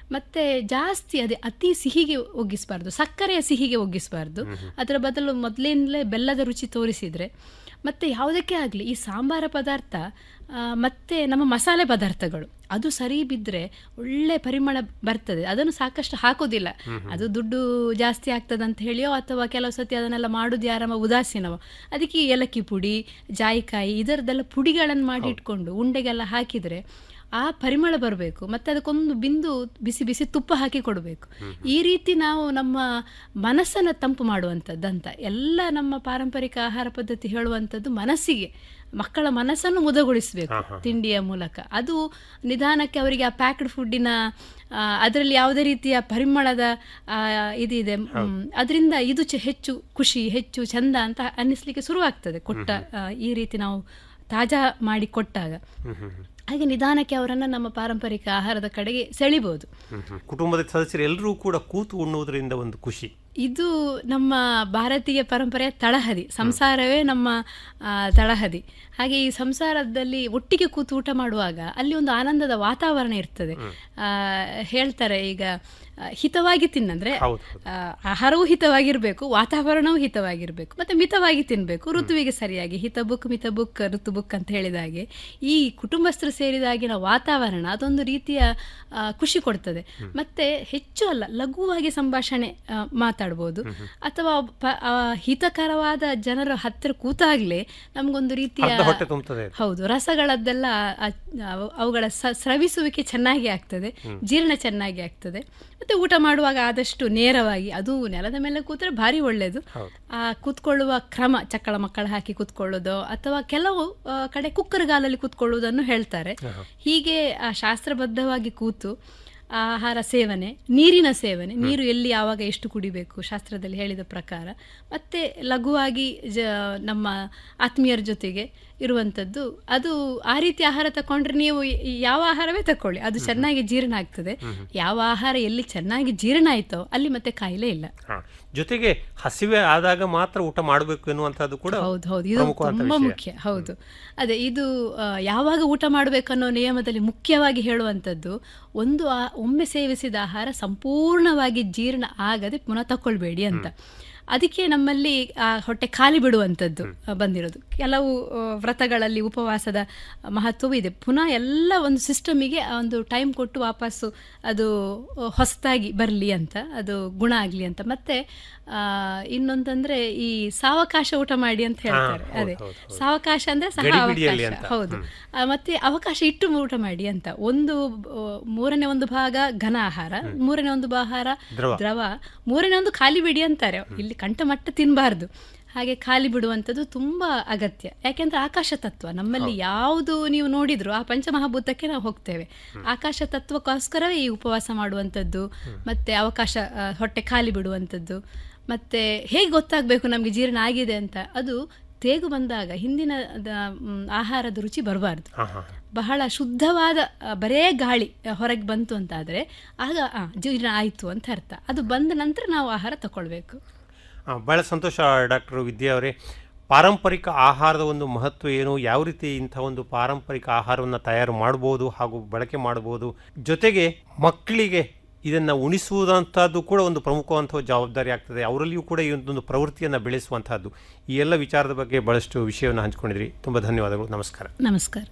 ಮತ್ತೆ ಜಾಸ್ತಿ ಅದೇ ಅತಿ ಸಿಹಿಗೆ ಒಗ್ಗಿಸಬಾರ್ದು ಸಕ್ಕರೆಯ ಸಿಹಿಗೆ ಒಗ್ಗಿಸಬಾರ್ದು ಅದರ ಬದಲು ಮೊದಲಿಂದಲೇ ಬೆಲ್ಲದ ರುಚಿ ತೋರಿಸಿದರೆ ಮತ್ತು ಯಾವುದಕ್ಕೆ ಆಗಲಿ ಈ ಸಾಂಬಾರ ಪದಾರ್ಥ ಆ, ಮತ್ತೆ ನಮ್ಮ ಮಸಾಲೆ ಪದಾರ್ಥಗಳು ಅದು ಸರಿ ಬಿದ್ದರೆ ಒಳ್ಳೆ ಪರಿಮಳ ಬರ್ತದೆ ಅದನ್ನು ಸಾಕಷ್ಟು ಹಾಕೋದಿಲ್ಲ ಅದು ದುಡ್ಡು ಜಾಸ್ತಿ ಆಗ್ತದೆ ಅಂತ ಹೇಳಿಯೋ ಅಥವಾ ಕೆಲವು ಸತಿ ಅದನ್ನೆಲ್ಲ ಮಾಡೋದು ಯಾರಮ್ಮ ಉದಾಸೀನವೋ ಅದಕ್ಕೆ ಈ ಏಲಕ್ಕಿ ಪುಡಿ ಜಾಯಿಕಾಯಿ ಇದರದ್ದೆಲ್ಲ ಪುಡಿಗಳನ್ನು ಮಾಡಿ ಇಟ್ಕೊಂಡು ಉಂಡೆಗೆಲ್ಲ ಹಾಕಿದರೆ ಆ ಪರಿಮಳ ಬರಬೇಕು ಮತ್ತು ಅದಕ್ಕೊಂದು ಬಿಂದು ಬಿಸಿ ಬಿಸಿ ತುಪ್ಪ ಹಾಕಿ ಕೊಡಬೇಕು ಈ ರೀತಿ ನಾವು ನಮ್ಮ ಮನಸ್ಸನ್ನು ತಂಪು ಮಾಡುವಂಥದ್ದಂತ ಎಲ್ಲ ನಮ್ಮ ಪಾರಂಪರಿಕ ಆಹಾರ ಪದ್ಧತಿ ಹೇಳುವಂಥದ್ದು ಮನಸ್ಸಿಗೆ ಮಕ್ಕಳ ಮನಸ್ಸನ್ನು ಮುದಗೊಳಿಸಬೇಕು ತಿಂಡಿಯ ಮೂಲಕ ಅದು ನಿಧಾನಕ್ಕೆ ಅವರಿಗೆ ಆ ಪ್ಯಾಕ್ಡ್ ಫುಡ್ಡಿನ ಅದರಲ್ಲಿ ಯಾವುದೇ ರೀತಿಯ ಪರಿಮಳದ ಆ, ಇದಿದೆ ಅದರಿಂದ ಇದು ಚೆ- ಹೆಚ್ಚು ಖುಷಿ ಹೆಚ್ಚು ಚಂದ ಅಂತ ಅನ್ನಿಸ್ಲಿಕ್ಕೆ ಶುರುವಾಗ್ತದೆ ಕೊಟ್ಟ ಆ, ಈ ರೀತಿ ನಾವು ತಾಜಾ ಮಾಡಿ ಕೊಟ್ಟಾಗ ಹಾಗೆ ನಿಧಾನಕ್ಕೆ ಅವರನ್ನು ನಮ್ಮ ಪಾರಂಪರಿಕ ಆಹಾರದ ಕಡೆಗೆ ಸೆಳಿಬಹುದು ಹ್ಮ್, ಹ್ಮ್. ಕುಟುಂಬದ ಸದಸ್ಯರು ಎಲ್ಲರೂ ಕೂಡ ಕೂತು ಉಣ್ಣುವುದರಿಂದ ಒಂದು ಖುಷಿ ಇದು ನಮ್ಮ ಭಾರತೀಯ ಪರಂಪರೆಯ ತಳಹದಿ ಸಂಸಾರವೇ ನಮ್ಮ ಆ, ತಳಹದಿ ಹಾಗೆ ಈ ಸಂಸಾರದಲ್ಲಿ ಒಟ್ಟಿಗೆ ಕೂತು ಊಟ ಮಾಡುವಾಗ ಅಲ್ಲಿ ಒಂದು ಆನಂದದ ವಾತಾವರಣ ಇರ್ತದೆ ಆ, ಹೇಳ್ತಾರೆ ಈಗ ಆ, ಹಿತವಾಗಿ ತಿನ್ನಂದ್ರೆ ಹೌದು, ಆ, ಆಹಾರವೂ ಹಿತವಾಗಿರಬೇಕು ವಾತಾವರಣವೂ ಹಿತವಾಗಿರಬೇಕು ಮತ್ತೆ ಮಿತವಾಗಿ ತಿನ್ನಬೇಕು ಋತುವಿಗೆ ಸರಿಯಾಗಿ ಹಿತ ಬುಕ್ ಮಿತ ಬುಕ್ ಋತು ಬುಕ್ ಅಂತ ಹೇಳಿದ ಹಾಗೆ ಈ ಕುಟುಂಬಸ್ಥರು ಸೇರಿದಾಗಿನ ವಾತಾವರಣ ಅದೊಂದು ರೀತಿಯ ಆ, ಖುಷಿ ಕೊಡ್ತದೆ ಮತ್ತೆ ಹೆಚ್ಚು ಅಲ್ಲ ಲಘುವಾಗಿ ಸಂಭಾಷಣೆ ಆ, ಮಾತಾಡ್ಬೋದು ಅಥವಾ ಪ- ಆ, ಹಿತಕರವಾದ ಜನರ ಹತ್ತಿರ ಕೂತಾಗ್ಲೇ ನಮಗೊಂದು ರೀತಿಯ ಅರ್ಧ ಹೊಟ್ಟೆ ತುಂಬುತ್ತದೆ ಹೌದು ರಸಗಳದ್ದೆಲ್ಲ ಆ- ಅವು- ಅವುಗಳ ಸ- ಸ್ರವಿಸುವಿಕೆ ಚೆನ್ನಾಗಿ ಆಗ್ತದೆ ಜೀರ್ಣ ಚೆನ್ನಾಗಿ ಆಗ್ತದೆ ಮತ್ತೆ ಊಟ ಮಾಡುವಾಗ ಆದಷ್ಟು ನೇರವಾಗಿ ಅದು ನೆಲದ ಮೇಲೆ ಕೂತ್ರೆ ಭಾರಿ ಒಳ್ಳೆಯದು ಆ ಕೂತ್ಕೊಳ್ಳುವ ಕ್ರಮ ಚಕ್ಕಳ ಮಕ್ಕಳ ಹಾಕಿ ಕೂತ್ಕೊಳ್ಳೋದು ಅಥವಾ ಕೆಲವು ಆ, ಕಡೆ ಕುಕ್ಕರ್ಗಾಲಲ್ಲಿ ಕೂತ್ಕೊಳ್ಳುವುದನ್ನು ಹೇಳ್ತಾರೆ ಹೀಗೆ ಆ ಶಾಸ್ತ್ರಬದ್ಧವಾಗಿ ಕೂತು ಆಹಾರ ಸೇವನೆ ನೀರಿನ ಸೇವನೆ ನೀರು ಎಲ್ಲಿ ಯಾವಾಗ ಎಷ್ಟು ಕುಡಿಬೇಕು ಶಾಸ್ತ್ರದಲ್ಲಿ ಹೇಳಿದ ಪ್ರಕಾರ ಮತ್ತೆ ಲಘುವಾಗಿ ಜ ನಮ್ಮ ಆತ್ಮೀಯರ ಜೊತೆಗೆ ಇರುವಂಥದ್ದು ಅದು ಆ ರೀತಿ ಆಹಾರ ತಕೊಂಡ್ರೆ ನೀವು ಈ- ಯಾವ ಆಹಾರವೇ ತಕೊಳ್ಳಿ ಅದು ಚೆನ್ನಾಗಿ ಜೀರ್ಣ ಆಗ್ತದೆ ಯಾವ ಆಹಾರ ಎಲ್ಲಿ ಚೆನ್ನಾಗಿ ಜೀರ್ಣ ಆಯ್ತೋ ಅಲ್ಲಿ ಮತ್ತೆ ಕಾಯಿಲೆ ಇಲ್ಲ ಹಾ. ಜೊತೆಗೆ ಹಸಿವೆ ಆದಾಗ ಮಾತ್ರ ಊಟ ಮಾಡಬೇಕು ಎನ್ನುವಂಥದ್ದು ಕೂಡ ಹೌದು ಹೌದು ಇದು ಪ್ರಮುಖವಾದ ತುಂಬಾ ವಿಷಯ. ಮುಖ್ಯ ಹೌದು ಅದೇ ಇದು ಆ, ಯಾವಾಗ ಊಟ ಮಾಡಬೇಕನ್ನೋ ನಿಯಮದಲ್ಲಿ ಮುಖ್ಯವಾಗಿ ಹೇಳುವಂಥದ್ದು ಒಂದು ಆ- ಒಮ್ಮೆ ಸೇವಿಸಿದ ಆಹಾರ ಸಂಪೂರ್ಣವಾಗಿ ಜೀರ್ಣ ಆಗದೆ ಪುನಃ ತಕೊಳ್ಬೇಡಿ ಅಂತ ಅದಕ್ಕೆ ನಮ್ಮಲ್ಲಿ ಆ ಹೊಟ್ಟೆ ಖಾಲಿ ಬಿಡುವಂಥದ್ದು ಆ, ಬಂದಿರೋದು ಕೆಲವು ಆ, ವ್ರತಗಳಲ್ಲಿ ಉಪವಾಸದ ಮಹತ್ವವೂ ಇದೆ ಪುನಃ ಎಲ್ಲ ಒಂದು ಸಿಸ್ಟಮಿಗೆ ಒಂದು ಟೈಮ್ ಕೊಟ್ಟು ವಾಪಸ್ಸು ಅದು ಆ, ಹೊಸತಾಗಿ ಬರಲಿ ಅಂತ ಅದು ಗುಣ ಆಗಲಿ ಅಂತ ಮತ್ತೆ ಆ, ಇನ್ನೊಂದಂದ್ರೆ ಈ ಸಾವಕಾಶ ಊಟ ಮಾಡಿ ಅಂತ ಹೇಳ್ತಾರೆ ಹೌದು, ಅದೇ ಹೌದು, ಹೌದು. ಸಾವಕಾಶ ಅಂದ್ರೆ ಸಹ ಗಡಿಬಿಡಿಯಲ್ಲಿ ಅವಕಾಶ ಅಂತ. ಹೌದು ಆ, ಮತ್ತೆ ಅವಕಾಶ ಇಟ್ಟು ಊಟ ಮಾಡಿ ಅಂತ ಒಂದು ಆ, ಮೂರನೇ ಒಂದು ಭಾಗ ಘನ ಆಹಾರ ಮೂರನೇ ಒಂದು ಆಹಾರ ದ್ರವ. ದ್ರವ ಮೂರನೇ ಒಂದು ಖಾಲಿ ಬಿಡಿ ಅಂತಾರೆ ಇಲ್ಲಿ ಕಂಠಮಟ್ಟ ತಿನ್ನಬಾರ್ದು ಹಾಗೆ ಖಾಲಿ ಬಿಡುವಂಥದ್ದು ತುಂಬಾ ಅಗತ್ಯ ಯಾಕೆಂದ್ರೆ ಆಕಾಶ ತತ್ವ ನಮ್ಮಲ್ಲಿ ಯಾವುದು ನೀವು ನೋಡಿದ್ರು ಆ ಪಂಚಮಹಾಭೂತಕ್ಕೆ ನಾವು ಹೋಗ್ತೇವೆ ಆಕಾಶ ತತ್ವಕ್ಕೋಸ್ಕರವೇ ಈ ಉಪವಾಸ ಮಾಡುವಂಥದ್ದು ಮತ್ತೆ ಅವಕಾಶ ಆ, ಹೊಟ್ಟೆ ಖಾಲಿ ಬಿಡುವಂಥದ್ದು ಮತ್ತೆ ಹೇಗೆ ಗೊತ್ತಾಗಬೇಕು ನಮಗೆ ಜೀರ್ಣ ಆಗಿದೆ ಅಂತ ಅದು ತೇಗು ಬಂದಾಗ ಹಿಂದಿನ ದ- ಮ್, ಆಹಾರದ ರುಚಿ ಬರಬಾರ್ದು ಹಾ ಹಾ ಬಹಳ ಶುದ್ಧವಾದ ಆ, ಬರೇ ಗಾಳಿ ಹೊರಗೆ ಬಂತು ಅಂತಾದರೆ ಆಗ ಆ, ಜೀರ್ಣ ಆಯಿತು ಅಂತ ಅರ್ಥ ಅದು ಬಂದ ನಂತರ ನಾವು ಆಹಾರ ತಗೊಳ್ಬೇಕು ಆ, ಬಹಳ ಸಂತೋಷ ಡಾಕ್ಟರ್ ವಿದ್ಯಾ ಅವರೇ ಪಾರಂಪರಿಕ ಆಹಾರದ ಒಂದು ಮಹತ್ವ ಏನು ಯಾವ ರೀತಿ ಇಂಥ ಒಂದು ಪಾರಂಪರಿಕ ಆಹಾರವನ್ನು ತಯಾರು ಮಾಡ್ಬೋದು ಹಾಗೂ ಬಳಕೆ ಮಾಡ್ಬೋದು ಜೊತೆಗೆ ಮಕ್ಕಳಿಗೆ ಇದನ್ನು ಉಣಿಸುವುದಂಥದ್ದು ಕೂಡ ಒಂದು ಪ್ರಮುಖವಂಥ ಜವಾಬ್ದಾರಿ ಆಗ್ತದೆ ಅವರಲ್ಲಿಯೂ ಕೂಡ ಈ ಒಂದು ಪ್ರವೃತ್ತಿಯನ್ನು ಬೆಳೆಸುವಂತಹದ್ದು ಈ ಎಲ್ಲ ವಿಚಾರದ ಬಗ್ಗೆ ಬಹಳಷ್ಟು ವಿಷಯವನ್ನು ಹಂಚ್ಕೊಂಡಿದ್ರಿ ತುಂಬ ಧನ್ಯವಾದಗಳು ನಮಸ್ಕಾರ ನಮಸ್ಕಾರ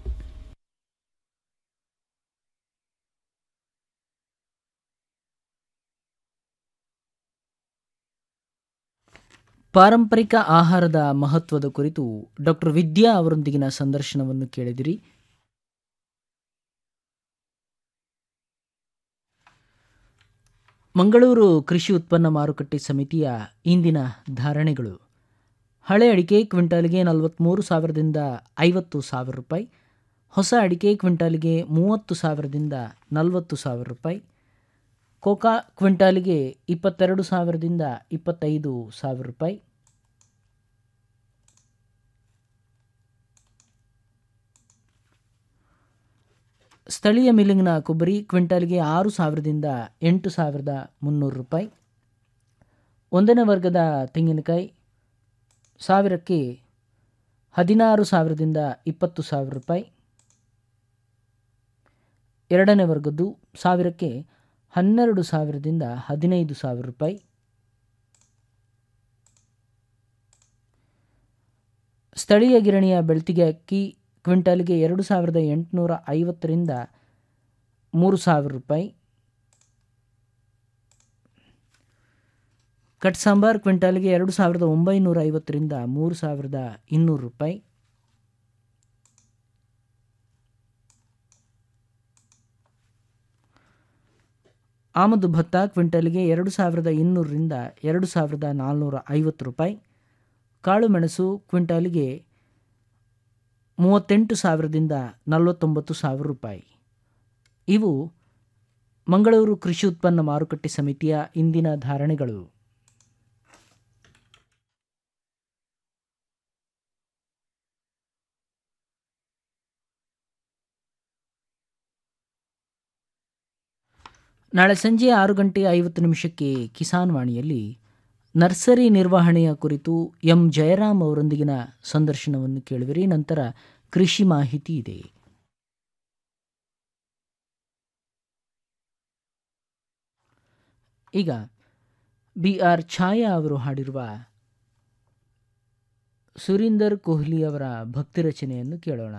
ಪಾರಂಪರಿಕ ಆಹಾರದ ಮಹತ್ವದ ಕುರಿತು ಡಾಕ್ಟರ್ ವಿದ್ಯಾ ಅವರೊಂದಿಗಿನ ಸಂದರ್ಶನವನ್ನು ಕೇಳಿದಿರಿ ಮಂಗಳೂರು ಕೃಷಿ ಉತ್ಪನ್ನ ಮಾರುಕಟ್ಟೆ ಸಮಿತಿಯ ಇಂದಿನ ಧಾರಣೆಗಳು ಹಳೆ ಅಡಿಕೆ ಕ್ವಿಂಟಾಲಿಗೆ ನಲವತ್ತ್ಮೂರು ಸಾವಿರದಿಂದ ಐವತ್ತು ಸಾವಿರ ರೂಪಾಯಿ ಹೊಸ ಅಡಿಕೆ ಕ್ವಿಂಟಾಲಿಗೆ ಮೂವತ್ತು ಸಾವಿರದಿಂದ ನಲವತ್ತು ಸಾವಿರ ರೂಪಾಯಿ ಕೋಕಾ ಕ್ವಿಂಟಾಲಿಗೆ ಇಪ್ಪತ್ತೆರಡು ಸಾವಿರದಿಂದ ಇಪ್ಪತ್ತೈದು ಸಾವಿರ ರೂಪಾಯಿ ಸ್ಥಳೀಯ ಮಿಲ್ಲಿಂಗ್ನ ಕೊಬ್ಬರಿ ಕ್ವಿಂಟಾಲ್ಗೆ ಆರು ಸಾವಿರದಿಂದ ಎಂಟು ಸಾವಿರದ ಮುನ್ನೂರು ರೂಪಾಯಿ ಒಂದನೇ ವರ್ಗದ ತೆಂಗಿನಕಾಯಿ ಸಾವಿರಕ್ಕೆ ಹದಿನಾರು ಸಾವಿರದಿಂದ ಇಪ್ಪತ್ತು ಸಾವಿರ ರೂಪಾಯಿ ಎರಡನೇ ವರ್ಗದ್ದು ಸಾವಿರಕ್ಕೆ ಹನ್ನೆರಡು ಸಾವಿರದಿಂದ ಹದಿನೈದು ಸಾವಿರ ರೂಪಾಯಿ ಸ್ಥಳೀಯ ಗಿರಣಿಯ ಬೆಳ್ತಿಗೆ ಅಕ್ಕಿ ಕ್ವಿಂಟಾಲ್ಗೆ ಎರಡು ಸಾವಿರದ ಎಂಟುನೂರ ಐವತ್ತರಿಂದ ಮೂರು ಸಾವಿರ ರೂಪಾಯಿ ಕಟ್ ಸಾಂಬಾರ್ ಕ್ವಿಂಟಾಲ್ಗೆ ಎರಡು ಸಾವಿರದ ಒಂಬೈನೂರ ಐವತ್ತರಿಂದ ಮೂರು ಸಾವಿರದ ಇನ್ನೂರು ರೂಪಾಯಿ ಆಮದು ಭತ್ತ ಕ್ವಿಂಟಲ್ಗೆ ಎರಡು ಸಾವಿರದ ಇನ್ನೂರರಿಂದ ಎರಡು ಸಾವಿರದ ನಾಲ್ನೂರ ಐವತ್ತು ರೂಪಾಯಿ ಕಾಳು ಮೆಣಸು ಕ್ವಿಂಟಾಲಿಗೆ ಮೂವತ್ತೆಂಟು ಸಾವಿರದಿಂದ ನಲವತ್ತೊಂಬತ್ತು ಸಾವಿರ ರೂಪಾಯಿ ಇವು ಮಂಗಳೂರು ಕೃಷಿ ಉತ್ಪನ್ನ ಮಾರುಕಟ್ಟೆ ಸಮಿತಿಯ ಇಂದಿನ ಧಾರಣೆಗಳು ನಾಳೆ ಸಂಜೆ ಆರು ಗಂಟೆ ಐವತ್ತು ನಿಮಿಷಕ್ಕೆ ಕಿಸಾನ್ ವಾಣಿಯಲ್ಲಿ ನರ್ಸರಿ ನಿರ್ವಹಣೆಯ ಕುರಿತು ಎಂ ಜಯರಾಮ್ ಅವರೊಂದಿಗಿನ ಸಂದರ್ಶನವನ್ನು ಕೇಳುವಿರಿ ನಂತರ ಕೃಷಿ ಮಾಹಿತಿ ಇದೆ ಈಗ ಬಿ ಆರ್ ಛಾಯಾ ಅವರು ಹಾಡಿರುವ ಸುರೀಂದರ್ ಕೊಹ್ಲಿ ಅವರ ಭಕ್ತಿ ರಚನೆಯನ್ನು ಕೇಳೋಣ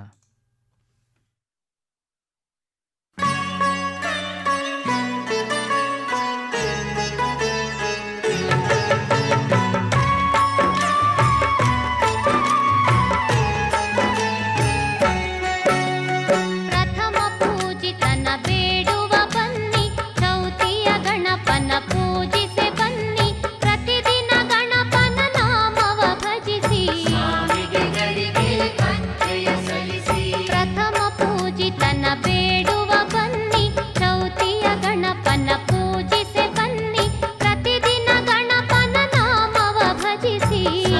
ಪ್ರಥಮ ಪೂಜಿತನ ಬೇಡುವ ಬನ್ನಿ ಚೌತಿಯ ಗಣಪನ ಪೂಜಿಸೆ ಬನ್ನಿ ಪ್ರತಿದಿನ ಗಣಪನ ನಾಮವ ಭಜಿಸಿ ಪ್ರಥಮ ಪೂಜಿತನ ಬೇಡುವ ಬನ್ನಿ ಚೌತಿಯ ಗಣಪನ ಪೂಜಿಸೆ ಬನ್ನಿ ಪ್ರತಿದಿನ ಗಣಪನ ನಾಮವ ಭಜಿಸಿ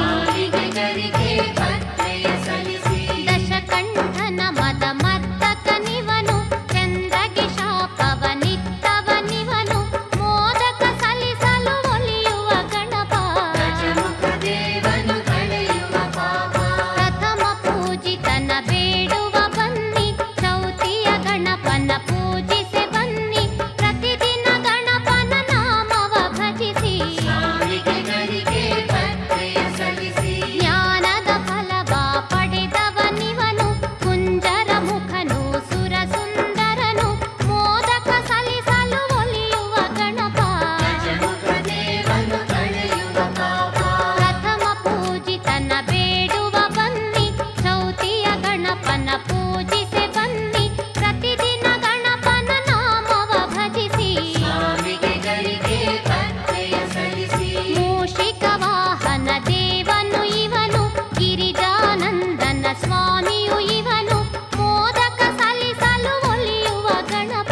ದಶಕಂಠನ ಮದ ಮರ್ತಕನಿವನು ಚಂದ್ರಗೆ ಶಾಪವನಿತ್ತವನಿವನು ಮೋದಕ ಸಲಿಸಲು ಒಲಿಯುವ ಗಣಪ ಪ್ರಥಮ ಪೂಜಿತನ ಬೇಡುವ ಬನ್ನಿ ಚೌತಿಯ ಗಣಪನ ಪೂಜಿಸೆ ಬನ್ನಿ ಪ್ರತಿದಿನ ಗಣಪನ ನಾಮವ ಭಜಿಸಿ ಜ್ಞಾನದ ಫಲವ ಪಡೆದವನಿವನು ಕುಂಜರ ಮುಖನು ಸುರ ಸುಂದರನು ಮೋದಕ ಸಲಿಸಲು ಒಲಿಯುವ ಗಣಪ ಪ್ರಥಮ ಪೂಜಿತನ ಬೇಡುವ ಬನ್ನಿ ಚೌತಿಯ ಗಣಪನ ಪೂಜಿಸೆ ಬನ್ನಿ ಪ್ರತಿದಿನ ಗಣಪನ ನಾಮವ ಭಜಿಸಿ ಮೂಷಿಕ ವಾಹನ ದೇವನು ಇವನು ಗಿರಿಜಾನಂದನ ಸ್ವಾಮಿಯು ಇವನು ಮೋದಕ ಸಲಿಸಲು ಒಲಿಯುವ ಗಣಪ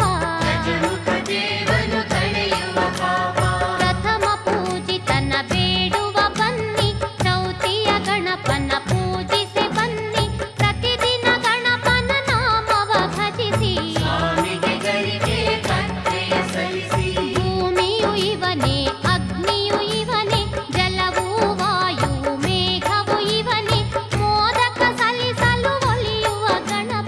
ಪ್ರಥಮ ಪೂಜಿತನ ಬೇಡುವ ಬನ್ನಿ ಚೌತಿಯ ಗಣಪನ ಪೂಜಿಸೆ ಬನ್ನಿ ಪ್ರತಿದಿನ ಗಣಪನ ನಾಮವ ಭಜಿಸಿ ಭೂಮಿಯು ಇವನೇ ಅಗ್ನಿಯು ಇವನೇ ಜಲವು ವಾಯುವು ಮೇಘವು ಇವನೇ ಮೋದಕ ಸಲಿಸಲು ಒಲಿಯುವ ಗಣಪ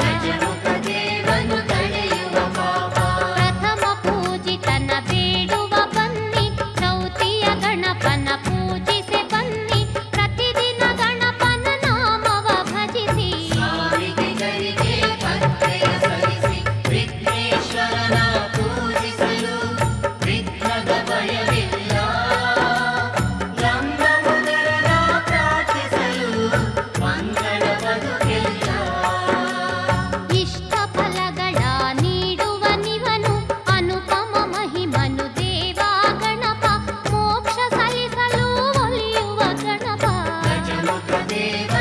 ಪ್ರಥಮ ಪೂಜಿತನ ಬೇಡುವ ಬನ್ನಿ ಚೌತಿಯ ಗಣಪನ ಪೂಜಿಸೆ ಬನ್ನಿ ಪ್ರತಿದಿನ ಗಣಪನ ನಾಮವ ಭಜಿಸಿ ಇಷ್ಟ ಫಲಗಳ ನೀಡುವನಿವನು ಅನುಪಮ ಮಹಿಮನು ದೇವ ಗಣಪ ಮೋಕ್ಷ ಸಲಿಸಲು ಒಲಿಯುವ ಗಣಪ